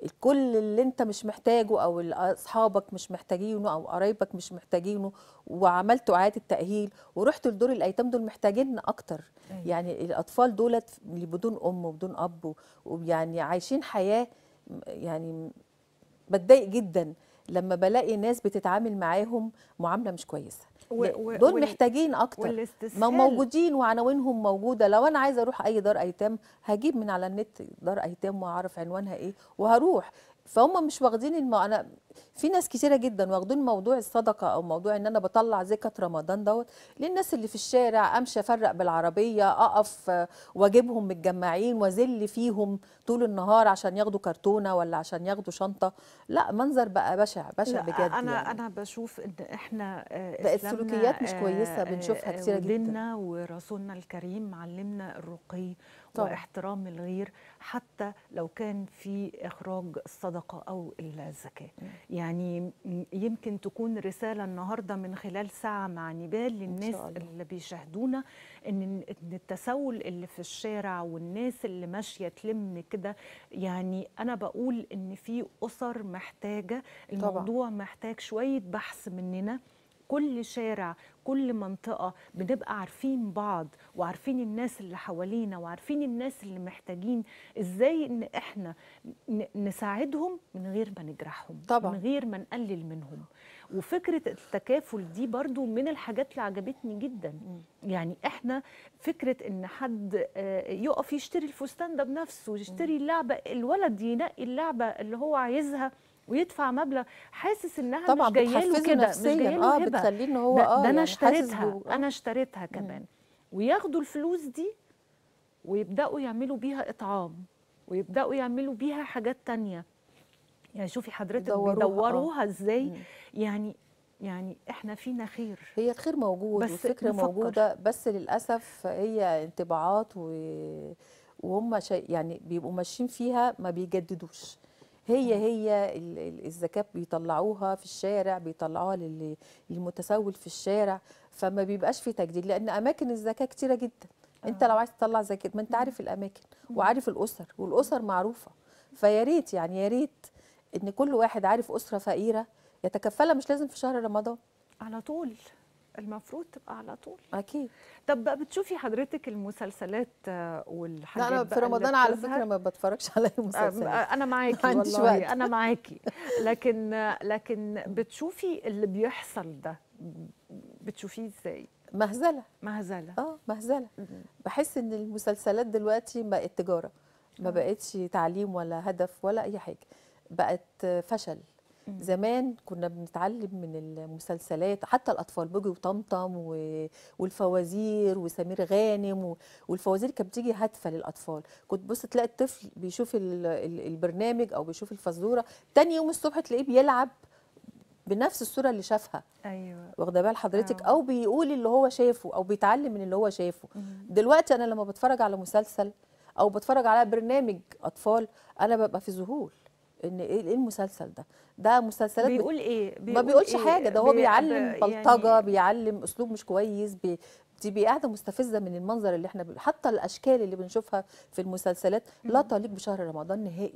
كل اللي انت مش محتاجه او ال- اصحابك مش محتاجينه او قرايبك مش محتاجينه وعملتوا اعاده تاهيل ورحت لدور الايتام دول محتاجين اكتر أيوة. يعني الاطفال دولت اللي بدون ام وبدون اب و- ويعني عايشين حياه م- يعني بتضايق جدا لما بلاقي ناس بتتعامل معاهم معامله مش كويسه و- لا، و- دول وال- محتاجين اكتر والاستسهال ما موجودين وعناوينهم موجوده لو انا عايزه اروح اي دار ايتام هجيب من على النت دار ايتام واعرف عنوانها ايه وهروح فهم مش واخدين الم... انا في ناس كتيره جدا واخدين موضوع الصدقه او موضوع ان انا بطلع زكاه رمضان دوت للناس اللي في الشارع امشي افرق بالعربيه اقف آه، واجيبهم متجمعين واذل فيهم طول النهار عشان ياخدوا كرتونه ولا عشان ياخدوا شنطه لا منظر بقى بشع بشع لا، بجد انا يعني. انا بشوف ان احنا آه، بقت إسلامنا، سلوكيات مش آه، كويسة بنشوفها آه، كتيرة جدا. وديننا ورسولنا الكريم علمنا الرقي طبعا. واحترام الغير حتى لو كان في اخراج الصدقه او الزكاه يعني م- يمكن تكون رساله النهارده من خلال ساعه مع نبال للناس الله. اللي بيشاهدونا ان إن التسول اللي في الشارع والناس اللي ماشيه تلم كده يعني انا بقول ان في اسر محتاجه طبعا. الموضوع محتاج شويه بحث مننا كل شارع كل منطقة بنبقى عارفين بعض وعارفين الناس اللي حوالينا وعارفين الناس اللي محتاجين ازاي ان احنا ن- نساعدهم من غير ما نجرحهم طبعا. من غير ما نقلل منهم وفكرة التكافل دي برضو من الحاجات اللي عجبتني جدا يعني احنا فكرة ان حد آه، يقف يشتري الفستان ده بنفسه يشتري اللعبة الولد ينقي اللعبة اللي هو عايزها ويدفع مبلغ حاسس انها طبعا مش جايه له بتحفزه كده مش نفسيا جايه له اه هبة. بتخليه ان هو ده, اه ده انا يعني حاسس اشتريتها بو- آه. انا اشتريتها كمان وياخدوا الفلوس دي ويبداوا يعملوا بيها اطعام ويبداوا يعملوا بيها حاجات تانية يعني شوفي حضرتك يدوروها، آه. بيدوروها ازاي مم. يعني يعني احنا فينا خير هي الخير موجود بس والفكره نفكر. موجوده بس للاسف هي انطباعات و... وهم شيء يعني بيبقوا ماشيين فيها ما بيجددوش هي هي ال- ال- الزكاه بيطلعوها في الشارع بيطلعوها للي- للمتسول في الشارع فما بيبقاش في تجديد لان اماكن الزكاه كتيره جدا انت آه. لو عايز تطلع زكاه ما انت عارف الاماكن وعارف الاسر والاسر معروفه فيا ريت يعني يا ريت ان كل واحد عارف اسره فقيره يتكفلها مش لازم في شهر رمضان على طول المفروض تبقى على طول اكيد طب بقى بتشوفي حضرتك المسلسلات آه، لا والحاجات انا بقى في اللي رمضان على بتظهر؟ فكره ما بتفرجش على المسلسلات آه، انا معاكي ما عنديش والله وقت. انا معاكي لكن لكن بتشوفي اللي بيحصل ده بتشوفيه ازاي مهزله مهزله اه مهزله بحس ان المسلسلات دلوقتي بقت تجاره ما آه. بقتش تعليم ولا هدف ولا اي حاجه بقت فشل مم. زمان كنا بنتعلم من المسلسلات حتى الاطفال بوجي وطمطم و- والفوازير وسمير غانم و- والفوازير كانت بتيجي هادفه للاطفال كنت بص تلاقي الطفل بيشوف ال- ال- البرنامج او بيشوف الفزوره تاني يوم الصبح تلاقيه بيلعب بنفس الصوره اللي شافها ايوه واخده بال حضرتك آه. او بيقول اللي هو شافه او بيتعلم من اللي هو شافه مم. دلوقتي انا لما بتفرج على مسلسل او بتفرج على برنامج اطفال انا ببقى في ذهول ان ايه إيه المسلسل ده ده مسلسلات بت- بيقول ايه ما بيقولش إيه؟ حاجه ده هو بي- بيعلم ب- بلطجه يعني بيعلم اسلوب مش كويس بي دي قاعده مستفزه من المنظر اللي احنا بي... حتى الاشكال اللي بنشوفها في المسلسلات لا تليق بشهر رمضان نهائي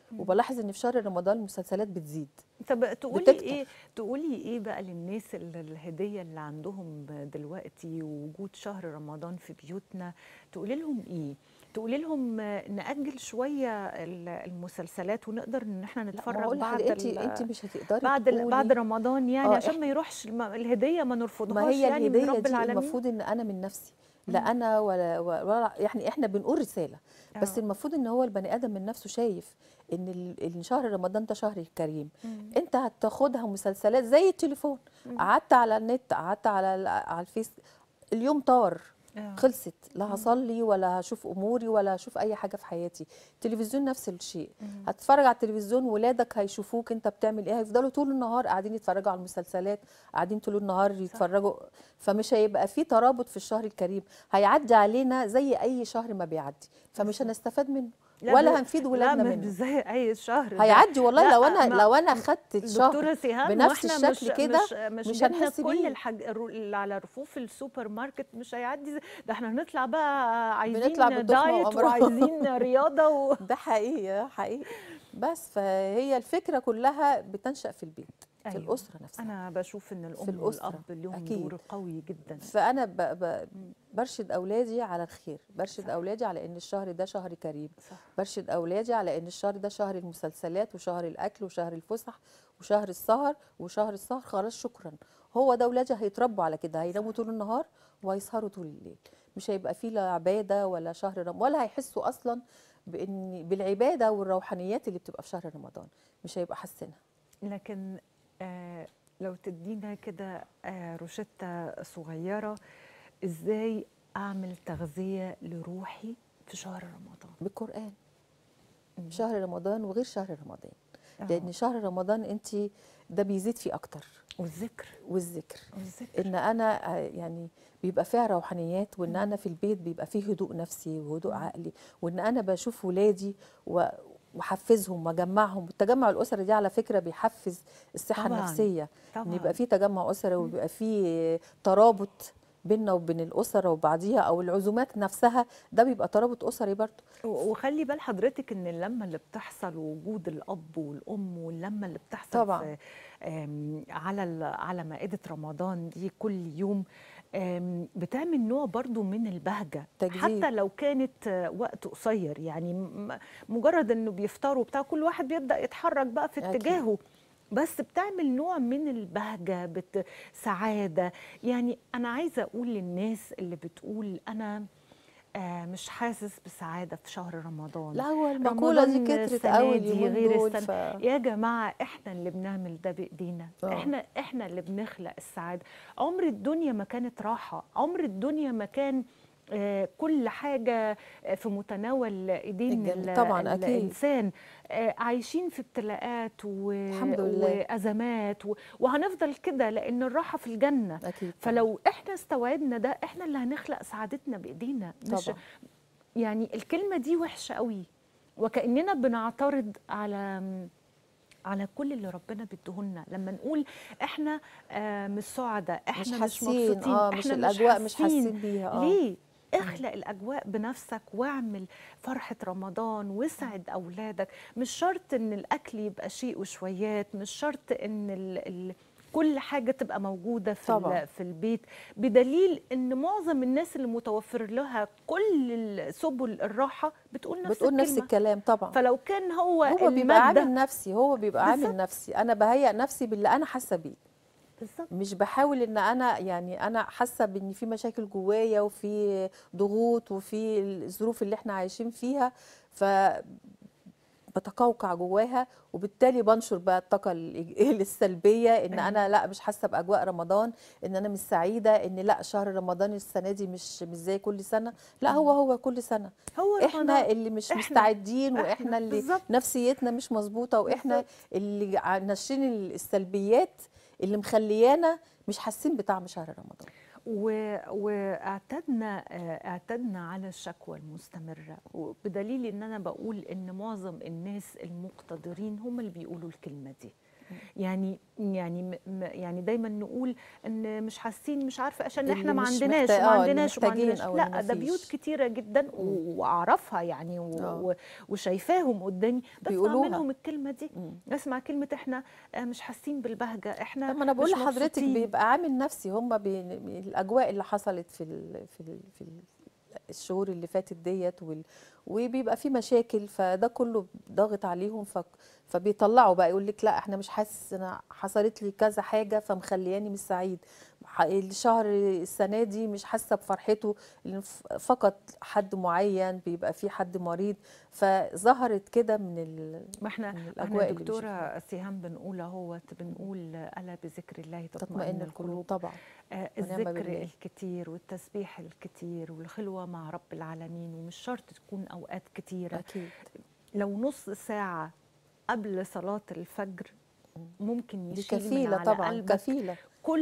وبلاحظ ان في شهر رمضان المسلسلات بتزيد طب تقولي بتكتر. ايه تقولي ايه بقى للناس اللي الهديه اللي عندهم دلوقتي ووجود شهر رمضان في بيوتنا تقولي لهم ايه تقولي لهم آه، نأجل شويه ال- المسلسلات ونقدر ان احنا لا ما نتفرج هقول بعد لحضرتك انت ال- انت مش هتقدري بعد ال- تقولي بعد رمضان يعني آه، عشان إحنا- ما يروحش الم- الهديه ما نرفضهاش ما هي يعني من الهديه رب دي العالمين المفروض ان انا من نفسي لا انا ولا, ولا يعني احنا بنقول رساله بس آه. المفروض ان هو البني ادم من نفسه شايف ان ال- ان شهر رمضان ده شهر كريم مم. انت هتاخدها مسلسلات زي التليفون قعدت على النت قعدت على ال- على الفيس اليوم طار آه. خلصت لا هصلي ولا هشوف اموري ولا هشوف اي حاجه في حياتي التلفزيون نفس الشيء هتتفرج على التلفزيون ولادك هيشوفوك انت بتعمل ايه هيفضلوا طول النهار قاعدين يتفرجوا على المسلسلات قاعدين طول النهار يتفرجوا فمش هيبقى في ترابط في الشهر الكريم هيعدي علينا زي اي شهر ما بيعدي فمش هنستفاد منه لا ولا ب- هنفيد ولادنا لا مش منه زي اي شهر ده. هيعدي والله لا، لو انا ما- لو انا خدت الشهر دكتوره سيهام بنفس واحنا الشكل مش كده مش, مش, مش جبنا هنحس كل بيه. الحاج الرو- اللي على رفوف السوبر ماركت مش هيعدي زي- ده احنا هنطلع بقى عايزين بنطلع بالدخمة دايت وأمراض. وعايزين رياضه و... ده حقيقي ده حقيقي بس فهي الفكره كلها بتنشا في البيت في أيوة. الاسره نفسها انا بشوف ان الام الأسرة، والاب لهم أكيد. دور قوي جدا فانا ب... ب... برشد اولادي على الخير برشد اولادي على ان الشهر ده شهر كريم صح برشد اولادي على ان الشهر ده شهر المسلسلات وشهر الاكل وشهر الفسح وشهر السهر وشهر السهر خلاص شكرا هو ده اولادي هيتربوا على كده هيناموا طول النهار وهيسهروا طول الليل مش هيبقى فيه لا عباده ولا شهر رم... ولا هيحسوا اصلا بان بالعباده والروحانيات اللي بتبقى في شهر رمضان مش هيبقى حاسينها لكن آه لو تدينا كده آه روشتة صغيرة ازاي اعمل تغذية لروحي في شهر رمضان بالقران مم. شهر رمضان وغير شهر رمضان آه. لان شهر رمضان انت ده بيزيد فيه اكتر والذكر والذكر والذكر ان انا آه، يعني بيبقى فيها روحانيات وان انا في البيت بيبقى فيه هدوء نفسي وهدوء مم. عقلي وان انا بشوف ولادي و- واحفزهم واجمعهم التجمع الاسري دي على فكره بيحفز الصحه طبعاً، النفسيه ان طبعا يبقى فيه تجمع اسري ويبقى فيه ترابط بيننا وبين الاسره وبعضيها او العزومات نفسها ده بيبقى ترابط اسري برضه و- وخلي بال حضرتك ان اللمه اللي بتحصل ووجود الاب والام واللمه اللي بتحصل طبعاً. في آم، على ال- على مائده رمضان دي كل يوم آم، بتعمل نوع برضو من البهجه تجديد. حتى لو كانت آه، وقت قصير يعني م- مجرد انه بيفطروا بتاع كل واحد بيبدا يتحرك بقى في أكيد. اتجاهه بس بتعمل نوع من البهجه بت... سعاده يعني انا عايزه اقول للناس اللي بتقول انا آه مش حاسس بسعاده في شهر رمضان لا هو المقوله دي رمضان كترت السنة قوي دي اليومين غير دول السنة ف... يا جماعة احنا اللي بنعمل ده بايدينا آه. احنا احنا اللي بنخلق السعادة عمر الدنيا ما كانت راحة عمر الدنيا ما كان آه، كل حاجة آه، في متناول ايدين الجنة. ال- طبعاً، ال- أكيد. الانسان آه، عايشين في ابتلاءات و... الحمد لله. وازمات و... وهنفضل كده لان الراحة في الجنة اكيد طبعاً. فلو احنا استوعبنا ده احنا اللي هنخلق سعادتنا بايدينا مش طبعا يعني الكلمة دي وحشة قوي وكأننا بنعترض على على كل اللي ربنا بيديهولنا لما نقول احنا آه مش سعداء احنا مش مش, حاسين مبسوطين اه احنا مش الاجواء مش حاسين بيها اه ليه اخلق الاجواء بنفسك واعمل فرحه رمضان واسعد اولادك مش شرط ان الاكل يبقى شيء وشويات مش شرط ان ال ال كل حاجه تبقى موجوده في طبعاً. ال- في البيت بدليل ان معظم الناس اللي متوفر لها كل ال- سبل الراحه بتقول نفس بتقول نفس الكلمة. الكلام طبعا فلو كان هو, هو بيبقى المادة عامل نفسي هو بيبقى بالظبط. عامل نفسي انا بهيئ نفسي باللي انا حاسه بيه بالظبط مش بحاول ان انا يعني انا حاسه بان في مشاكل جوايا وفي ضغوط وفي الظروف اللي احنا عايشين فيها ف بتقوقع جواها وبالتالي بنشر بقى الطاقه الإيج- السلبيه ان أيوة. انا لا مش حاسه باجواء رمضان ان انا مش سعيده ان لا شهر رمضان السنه دي مش مش زي كل سنه لا هو هو كل سنه هو احنا رمضان. اللي مش إحنا- مستعدين إحنا واحنا اللي بالظبط. نفسيتنا مش مظبوطه واحنا بالظبط. اللي ع- ناشرين السلبيات اللي مخليانا مش حاسين بطعم شهر رمضان و- واعتدنا آه، اعتدنا على الشكوى المستمره وبدليل ان انا بقول ان معظم الناس المقتدرين هم اللي بيقولوا الكلمه دي يعني يعني م- م- يعني دايما نقول ان مش حاسين مش عارفه عشان اللي احنا ما مش عندناش محتاج- وما آه، اللي عندناش وما محتاجين عندناش أو لا اللي ده بيوت مفيش. كتيره جدا و- واعرفها يعني و- آه. و- وشايفاهم قدامي بسمع بيقولوها. منهم الكلمه دي مم. اسمع كلمه احنا آه، مش حاسين بالبهجه احنا طب ما انا بقول مش لحضرتك مبسوطين. بيبقى عامل نفسي هم بي... الاجواء اللي حصلت في ال... في ال... في ال... الشهور اللي فاتت ديت وال... وبيبقى في مشاكل فده كله ضاغط عليهم ف... فبيطلعوا بقى يقول لك لا احنا مش حاسس انا حصلت لي كذا حاجه فمخلياني مش سعيد ح- الشهر السنه دي مش حاسه بفرحته لأن ف- فقط حد معين بيبقى في حد مريض فظهرت كده من ال... ما احنا من ما الأجواء احنا اللي دكتوره سهام بنقول اهوت بنقول الا بذكر الله تطمئن تطمئن القلوب القلوب طبعا آه، ونعم الذكر بالله. الكتير والتسبيح الكتير والخلوة مع رب العالمين ومش شرط تكون أوقات كتيرة اكيد لو نص ساعة قبل صلاة الفجر ممكن دي يشيل من كفيله على طبعا قلبك كفيله كل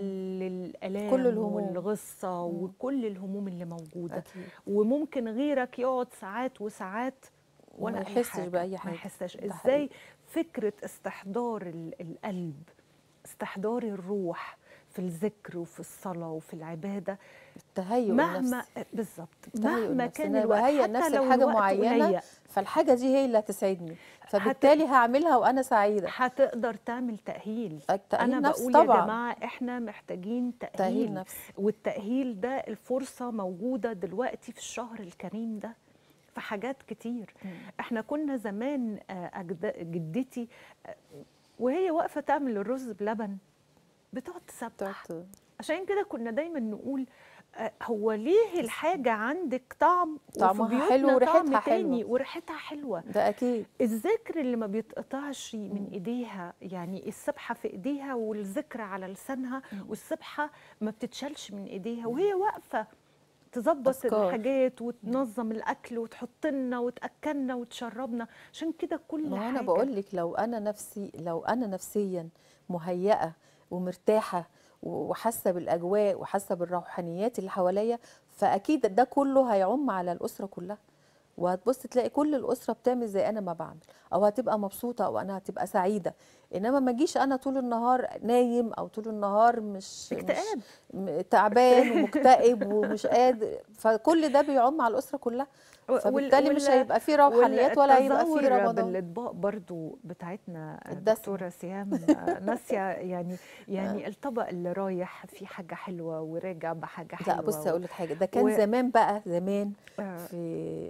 الآلام كل الهموم. والغصة مم. وكل الهموم اللي موجودة اكيد وممكن غيرك يقعد ساعات وساعات ولا وما أي يحسش حاجة بأي ما حاجة. يحسش ده ازاي حقيقي. فكرة استحضار ال- القلب استحضار الروح في الذكر وفي الصلاة وفي العبادة التهيؤ مهما النفسي بالظبط التهيؤ مهما النفسي. كان أنا الوقت بهيئ حتى نفسي لو لحاجة الوقت معينة. قليل فالحاجه دي هي اللي هتسعدني فبالتالي هعملها وانا سعيده هتقدر تعمل تأهيل التأهيل أنا نفسي بقول يا طبعا جماعة إحنا محتاجين تأهيل تأهيل نفسي والتأهيل ده الفرصة موجودة دلوقتي في الشهر الكريم ده في حاجات كتير مم. احنا كنا زمان آه، أجد- جدتي آه، وهي واقفة تعمل الرز بلبن بتقعد تسبح بتاعت- عشان كده كنا دايما نقول آه، هو ليه الحاجة عندك طعم وفي طعمها بيوتنا حلو وريحتها طعم تاني حلوة. وريحتها حلوة ده اكيد الذكر اللي ما بيتقطعش من مم. ايديها يعني السبحه في ايديها والذكر على لسانها مم. والسبحه ما بتتشالش من ايديها وهي واقفه تظبط أذكار. الحاجات وتنظم الاكل وتحط لنا وتاكلنا وتشربنا عشان كده كل ما حاجه انا بقول لك لو انا نفسي لو انا نفسيا مهيئه ومرتاحه و- وحاسه بالاجواء وحاسه بالروحانيات اللي حواليا فاكيد ده كله هيعم على الاسره كلها وهتبص تلاقي كل الاسره بتعمل زي انا ما بعمل او هتبقى مبسوطه او انا هتبقى سعيده انما ما اجيش انا طول النهار نايم او طول النهار مش اكتئاب مش م- تعبان ومكتئب ومش قادر فكل ده بيعم على الاسره كلها وال- فبالتالي مش وال- هيبقى فيه روحانيات ولا هيبقى فيه والتظاهر رمضان بالاطباق برضو بتاعتنا الدسم. دكتوره سهام ناسيه يعني يعني الطبق اللي رايح فيه حاجه حلوه وراجع بحاجه حلوه لا بصي اقول لك حاجه ده كان و- زمان بقى زمان آه. في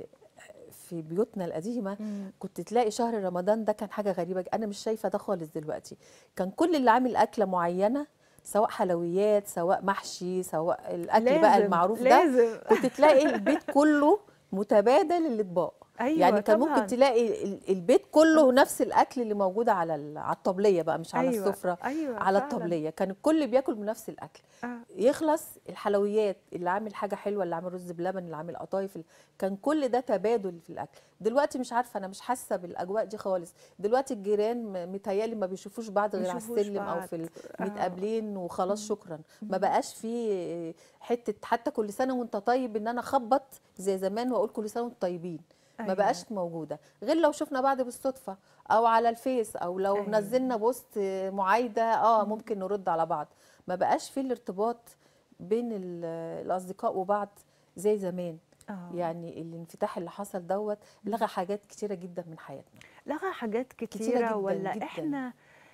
في بيوتنا القديمه مم. كنت تلاقي شهر رمضان ده كان حاجه غريبه ج- انا مش شايفه ده خالص دلوقتي كان كل اللي عامل اكله معينه سواء حلويات سواء محشي سواء الاكل بقى لازم- المعروف ده لازم كنت تلاقي البيت كله متبادل الاطباق ايوه يعني كان طبعاً. ممكن تلاقي ال- البيت كله نفس الاكل اللي موجود على ال- على الطبليه بقى مش على أيوة. السفره ايوه على فعلاً. الطبليه كان الكل بياكل من نفس الاكل آه. يخلص الحلويات اللي عامل حاجه حلوه اللي عامل رز بلبن اللي عامل قطايف كان كل ده تبادل في الاكل دلوقتي مش عارفه انا مش حاسه بالاجواء دي خالص دلوقتي الجيران م- متهيالي ما بيشوفوش بعض غير على بيشوفوش السلم او بعض. في ال- آه. متقابلين وخلاص مم. شكرا ما مم. بقاش في حته حتى كل سنه وانت طيب ان انا اخبط زي زمان واقول كل سنه وانتم طيبين ما أيوة. بقاش موجوده غير لو شفنا بعض بالصدفه او على الفيس او لو أيوة. نزلنا بوست معايده اه مم. ممكن نرد على بعض ما بقاش في الارتباط بين ال- الاصدقاء وبعض زي زمان آه. يعني الانفتاح اللي حصل دوت لغى حاجات كتيره جدا من حياتنا لغى حاجات كتيرة, كتيرة جداً ولا جداً. احنا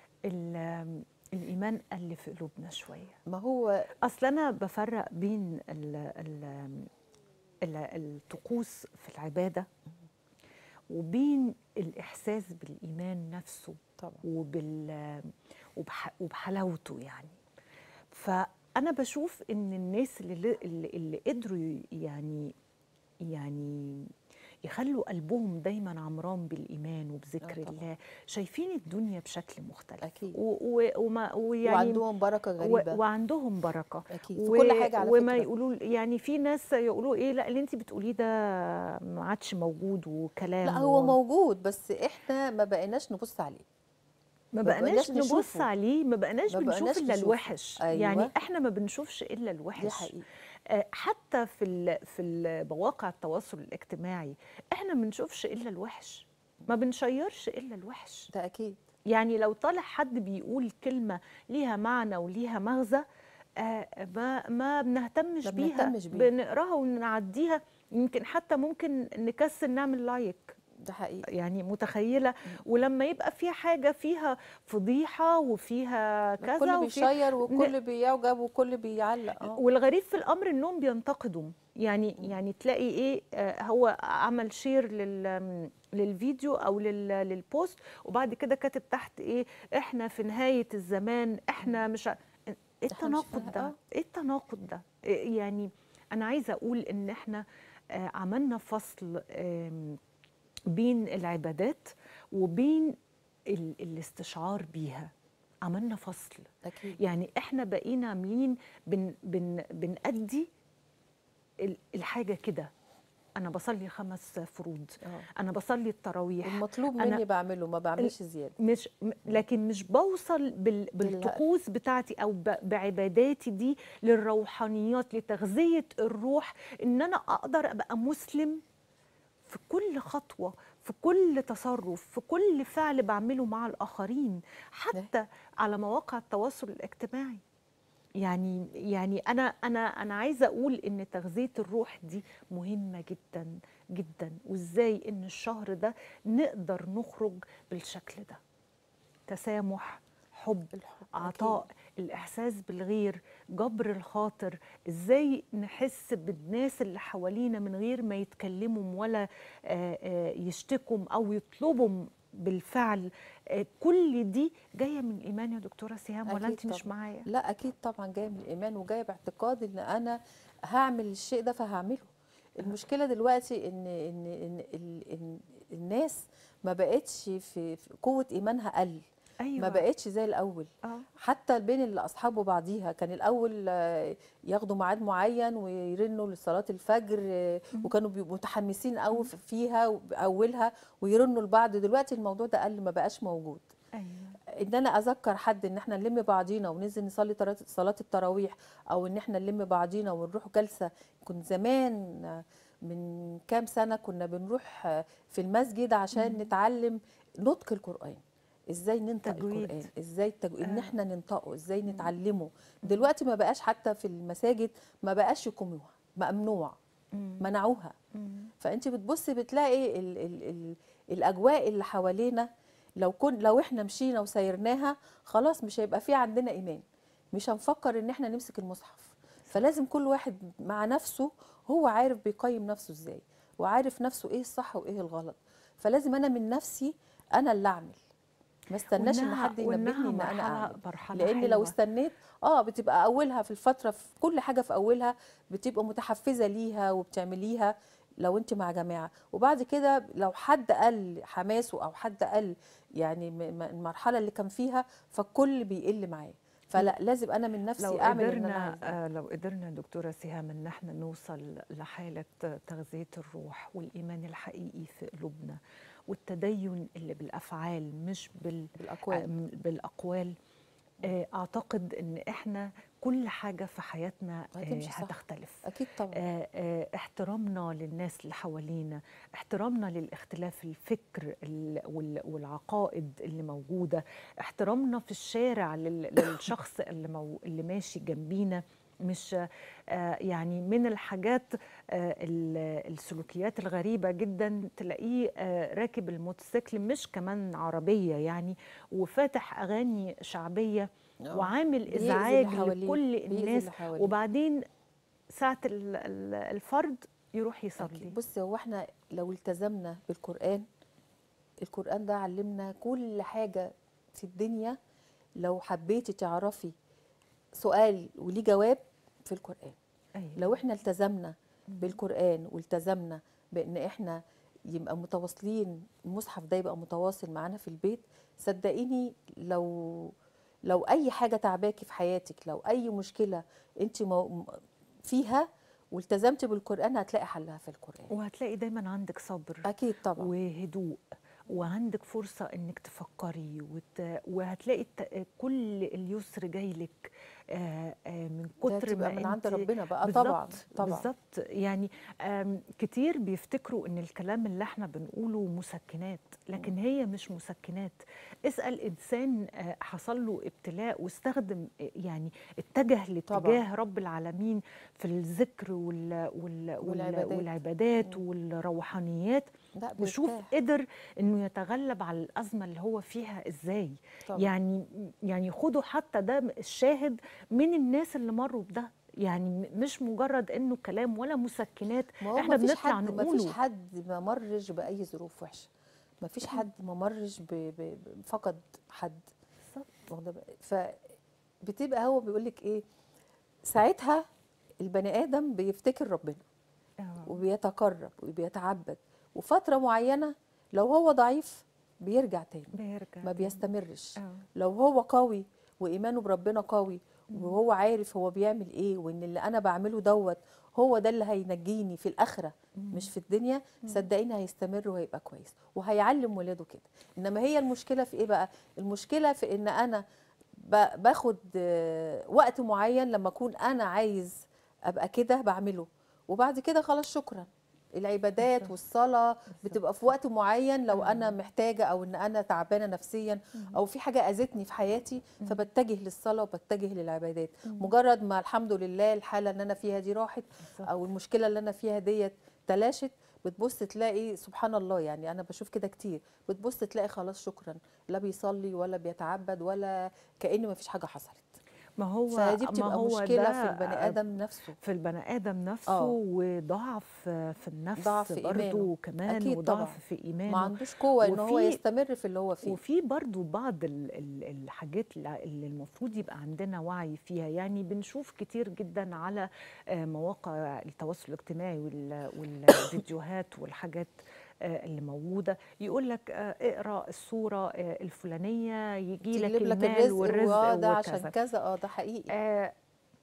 ال- الإيمان قل في قلوبنا شوية ما هو أصل أنا بفرق بين ال ال ال الطقوس في العبادة وبين الإحساس بالإيمان نفسه طبعا وبال وبح وبحلاوته يعني فأنا بشوف إن الناس اللي اللي, اللي قدروا يعني يعني يخلوا قلبهم دايما عمران بالإيمان وبذكر آه طبعاً. الله شايفين الدنيا بشكل مختلف أكيد. و و وما ويعني وعندهم بركه و غريبه وعندهم بركة اكيد في كل حاجه على وما فكره يقولوا يعني في ناس يقولوا ايه لا اللي انت بتقوليه ده ما عادش موجود وكلام لا هو و- موجود بس احنا ما بقيناش نبص عليه ما ما بقناش بقيناش نبص نشوفه. عليه ما بقناش ما بنشوف بقناش الا نشوفه. الوحش أيوة. يعني احنا ما بنشوفش الا دي الوحش حقيقه آه، حتى في ال- في ال- مواقع التواصل الاجتماعي احنا ما بنشوفش الا الوحش ما بنشيرش الا الوحش ده اكيد يعني لو طالع حد بيقول كلمه ليها معنى وليها مغزى آه، ما ما بنهتمش ما بيها بنهتمش بيها. بنقراها ونعديها يمكن حتى ممكن نكسل نعمل لايك ده حقيقي يعني متخيله ولما يبقى فيها حاجه فيها فضيحه وفيها كذا الكل وفيها بيشير والكل بيعجب والكل بيعلق اه والغريب في الامر انهم بينتقدوا يعني يعني تلاقي ايه آه، هو عمل شير لل للفيديو او لل للبوست وبعد كده كاتب تحت ايه احنا في نهايه الزمان احنا مش ع- ايه إحنا مش التناقض فاهم- ده آه. ايه التناقض ده إيه يعني انا عايزه اقول ان احنا آه، عملنا فصل آم، بين العبادات وبين ال- الاستشعار بيها عملنا فصل اكيد يعني احنا بقينا عاملين بن بن بنأدي ال- الحاجه كده انا بصلي خمس فروض اه انا بصلي التراويح المطلوب أنا- مني بعمله ما بعملش زياده مش م- لكن مش بوصل بال بالطقوس بتاعتي او ب- بعباداتي دي للروحانيات لتغذيه الروح ان انا اقدر ابقى مسلم في كل خطوه في كل تصرف في كل فعل بعمله مع الاخرين حتى على مواقع التواصل الاجتماعي يعني يعني انا انا انا عايزه اقول ان تغذيه الروح دي مهمه جدا جدا وازاي ان الشهر ده نقدر نخرج بالشكل ده تسامح حب الحب عطاء الاحساس بالغير جبر الخاطر ازاي نحس بالناس اللي حوالينا من غير ما يتكلموا ولا آه، آه، يشتكوا او يطلبوا بالفعل آه، كل دي جايه من الايمان يا دكتوره سهام ولا أكيد انت مش طبعاً. معايا لا اكيد طبعا جايه من الايمان وجايه باعتقاد ان انا هعمل الشيء ده فهعمله المشكله دلوقتي ان ان ان, ال- إن الناس ما بقتش في في قوه ايمانها قل ايوه ما بقتش زي الاول اه حتى بين الاصحاب وبعضيها كان الاول آه، ياخدوا ميعاد معين ويرنوا لصلاه الفجر آه، وكانوا بيبقوا متحمسين قوي فيها باولها ويرنوا لبعض دلوقتي الموضوع ده قل ما بقاش موجود ايوه ان انا اذكر حد ان احنا نلم بعضينا وننزل نصلي ترا- صلاه التراويح او ان احنا نلم بعضينا ونروح جلسه كنت زمان آه، من كام سنه كنا بنروح آه، في المسجد عشان نتعلم نطق القران ازاي ننطق تجويد. القران ازاي التجو... ان آه. احنا ننطقه ازاي نتعلمه دلوقتي ما بقاش حتى في المساجد ما بقاش يقوموها ممنوع مم. منعوها مم. فانت بتبصي بتلاقي ال ال ال الاجواء اللي حوالينا لو كن لو احنا مشينا وسيرناها خلاص مش هيبقى في عندنا ايمان مش هنفكر ان احنا نمسك المصحف فلازم كل واحد مع نفسه هو عارف بيقيم نفسه ازاي وعارف نفسه ايه الصح وايه الغلط فلازم انا من نفسي انا اللي اعمل ما استناش ان وإنها- حد وإنها ينبهني ان انا مرحلة- اعمل مرحلة لان لو حلوة. استنيت اه بتبقى اولها في الفتره في كل حاجه في اولها بتبقى متحفزه ليها وبتعمليها لو انت مع جماعه وبعد كده لو حد قل حماسه او حد قل يعني م- م- المرحله اللي كان فيها فالكل بيقل معاه فلا لازم انا من نفسي لو اعمل اللي انا قدرنا عايزاه آه لو قدرنا دكتوره سهام ان احنا نوصل لحاله تغذيه الروح والايمان الحقيقي في قلوبنا والتدين اللي بالافعال مش بال بالاقوال آم، بالاقوال آه، اعتقد ان احنا كل حاجه في حياتنا آه، هتمشي صح. هتختلف اكيد طبعا آه، آه، احترامنا للناس اللي حوالينا احترامنا للاختلاف الفكر ال- وال- والعقائد اللي موجودة احترامنا في الشارع لل- للشخص اللي, مو اللي ماشي جنبينا مش آه، يعني من الحاجات آه، ال- السلوكيات الغريبة جدا تلاقيه آه، راكب الموتوسيكل مش كمان عربية يعني وفاتح أغاني شعبية آه. وعامل بيأذي اللي إزعاج حواليه، لكل بيأذي الناس اللي حواليه. وبعدين ساعة ال- ال- الفرد يروح يصلي أكيد. بصي هو احنا لو التزمنا بالقرآن القرآن ده علمنا كل حاجة في الدنيا لو حبيتي تعرفي سؤال وليه جواب في القرآن أيوة. لو احنا التزمنا بالقرآن والتزمنا بان احنا يبقى متواصلين المصحف ده يبقى متواصل معانا في البيت صدقيني لو لو اي حاجه تعباكي في حياتك لو اي مشكله انت مو- فيها والتزمتي بالقران هتلاقي حلها في القران وهتلاقي دايما عندك صبر اكيد طبعا وهدوء وعندك فرصة انك تفكري وت... وهتلاقي الت... كل اليسر جاي لك آه، آه، من ده كتر تبقى ما من عند انت ربنا بقى بالظبط طبعا طبعا بالظبط يعني آم، كتير بيفتكروا ان الكلام اللي احنا بنقوله مسكنات لكن هي مش مسكنات اسال انسان آه، حصل له ابتلاء واستخدم آه، يعني اتجه لاتجاه رب العالمين في الذكر وال وال وال والعبادات. والعبادات والروحانيات لا نشوف بيرتاح قدر انه يتغلب على الازمه اللي هو فيها ازاي طبعا. يعني يعني خدوا حتى ده الشاهد من الناس اللي مروا بده يعني م- مش مجرد انه كلام ولا مسكنات ما هو احنا مفيش بنطلع حد نقوله مفيش حد ما مرش باي ظروف وحشه مفيش حد ما مرش ب... ب... ب- فقد حد واخده بال- فبتبقى هو بيقول لك ايه ساعتها البني ادم بيفتكر ربنا آه. وبيتقرب وبيتعبد وفتره معينه لو هو ضعيف بيرجع تاني بيرجع ما بيستمرش آه. لو هو قوي وايمانه بربنا قوي وهو عارف هو بيعمل ايه وان اللي انا بعمله دوت هو ده اللي هينجيني في الاخره مش في الدنيا صدقيني هيستمر وهيبقى كويس وهيعلم ولاده كده انما هي المشكله في ايه بقى المشكله في ان انا ب- باخد آه، وقت معين لما اكون انا عايز ابقى كده بعمله وبعد كده خلاص شكرا العبادات بالظبط. والصلاه بتبقى في وقت معين لو انا محتاجه او ان انا تعبانه نفسيا او في حاجه اذتني في حياتي فبتجه للصلاه وبتجه للعبادات مجرد ما الحمد لله الحاله اللي انا فيها دي راحت بالظبط. او المشكله اللي انا فيها ديت تلاشت بتبص تلاقي سبحان الله يعني انا بشوف كده كتير بتبص تلاقي خلاص شكرا لا بيصلي ولا بيتعبد ولا كأن ما فيش حاجه حصلت ما هو فدي ما بتبقى هو مشكله ده في البني ادم نفسه في البني ادم نفسه آه. وضعف في النفس ضعف برضه إيمانه. كمان أكيد وضعف طبعاً. في ايمانه ما عندوش قوه ان هو وفي- يستمر في اللي هو فيه وفي برضو بعض ال- ال- الحاجات اللي اللي المفروض يبقى عندنا وعي فيها يعني بنشوف كتير جدا على آه، مواقع التواصل الاجتماعي وال- والفيديوهات والحاجات آه، اللي موجودة يقول لك آه، اقرأ الصورة آه، الفلانية يجي لك تجيب لك المال الرزق والرزق واه ده عشان وكذا كذا اه ده حقيقي آه،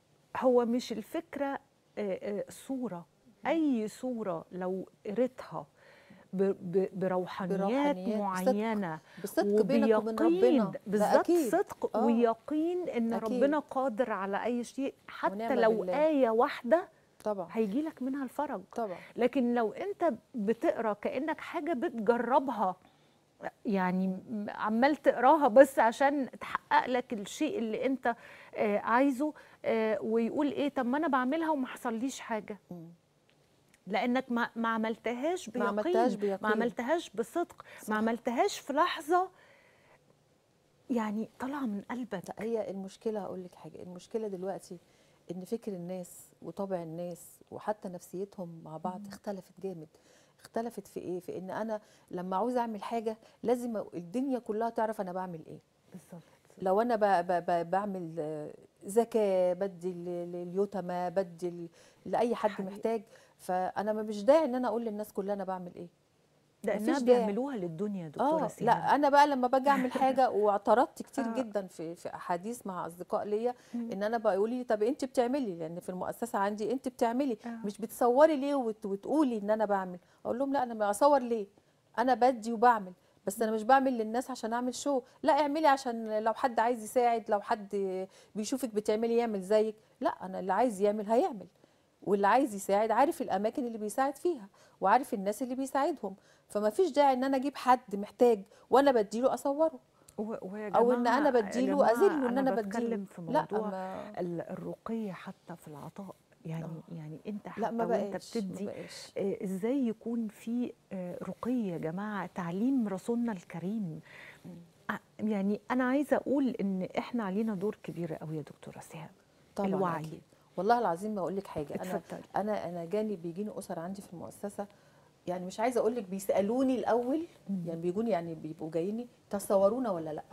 هو مش الفكرة آه، آه، صورة أي صورة لو قريتها ب- ب- بروحانيات بروحانيات، بصدق. معينة بصدق بينك وبين وبيقين ربنا ده بالظبط أكيد. صدق آه. ويقين ان أكيد. ربنا قادر على اي شيء حتى ونعم لو بالله. آية واحدة طبعا هيجي لك منها الفرج طبعا لكن لو انت بتقرا كانك حاجه بتجربها يعني م- عمال تقراها بس عشان تحقق لك الشيء اللي انت آه، عايزه آه، ويقول ايه طب ما انا بعملها وما حصليش حاجه مم. لانك ما ما عملتهاش ما بيقين عملتهاش بيقين. ما عملتهاش بصدق صح. ما عملتهاش في لحظه يعني طالعه من قلبك لا هي المشكله هقول لك حاجه المشكله دلوقتي ان فكر الناس وطبع الناس وحتى نفسيتهم مع بعض اختلفت جامد اختلفت في ايه في ان انا لما عاوز اعمل حاجه لازم الدنيا كلها تعرف انا بعمل ايه بالظبط لو انا ب ب ب بعمل آه، زكاه بدي ل- لليتامى بدي ل- لاي حد حقيقي. محتاج فانا ما مش داعي ان انا اقول للناس كلها انا بعمل ايه لانها مفيش داعي. بيعملوها للدنيا يا دكتوره اه سهام. لا انا بقى لما باجي اعمل حاجه واعترضت كتير آه. جدا في في احاديث مع اصدقاء ليا مم. ان انا بقول لي طب انت بتعملي لان في المؤسسه عندي انت بتعملي آه. مش بتصوري ليه وت- وتقولي ان انا بعمل اقول لهم لا انا ما اصور ليه انا بدي وبعمل بس انا مش بعمل للناس عشان اعمل شو لا اعملي عشان لو حد عايز يساعد لو حد بيشوفك بتعملي يعمل زيك لا انا اللي عايز يعمل هيعمل واللي عايز يساعد عارف الاماكن اللي بيساعد فيها وعارف الناس اللي بيساعدهم فما فيش داعي ان انا اجيب حد محتاج وانا بديله اصوره و- ويا او ان جماعة- انا يا بديله جماعة اذله ان انا بديله بتكلم في لا موضوع ما ال- الرقي حتى في العطاء يعني يعني انت حتى لا ما وانت بقاش ما بتدي بقاش آه، ازاي يكون في آه، رقي يا جماعه تعليم رسولنا الكريم آه، يعني انا عايزه اقول ان احنا علينا دور كبير قوي يا دكتوره سهام طبعا الوعي. أكيد. والله العظيم ما اقول لك حاجه انا اتفضلي انا انا جاني بيجيني اسر عندي في المؤسسه يعني مش عايزه اقول لك بيسالوني الاول مم. يعني بيجوني يعني بيبقوا جاييني تصورونا ولا لا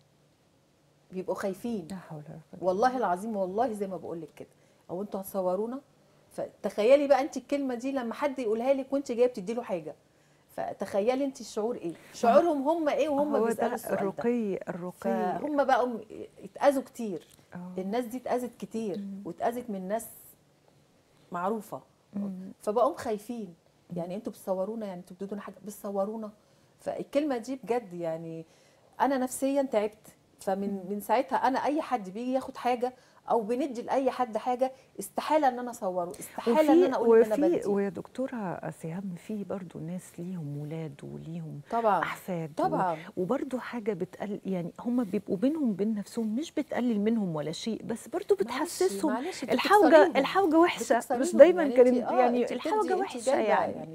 بيبقوا خايفين لا حول ولا قوه والله العظيم والله زي ما بقول لك كده او انتوا هتصورونا فتخيلي بقى انت الكلمه دي لما حد يقولها لك وانت جايه بتدي له حاجه فتخيلي انت الشعور ايه شعورهم هم ايه وهم هو بيسالوا ده السؤال ده الرقي الرقي فهم بقوا اتاذوا كتير آه. الناس دي اتاذت كتير مم. واتاذت من ناس معروفه مم. فبقوا خايفين يعني انتوا بتصورونا يعني انتوا بتدونا حاجه بتصورونا فالكلمه دي بجد يعني انا نفسيا تعبت فمن من ساعتها انا اي حد بيجي ياخد حاجه او بندي لاي حد حاجه استحاله ان انا اصوره استحاله ان انا اقول ان انا وفي بدي ويا دكتوره سهام في برضو ناس ليهم ولاد وليهم طبعا احفاد طبعا وبرضو حاجه بتقل يعني هم بيبقوا بينهم وبين نفسهم مش بتقلل منهم ولا شيء بس برضو معلش- بتحسسهم معلش انت الحوجه بتكسريهم. الحوجه وحشه مش بتكسريهم. دايما يعني كانت انت- آه، يعني انت الحوجه بتدي- انت وحشه جايبة يعني, يعني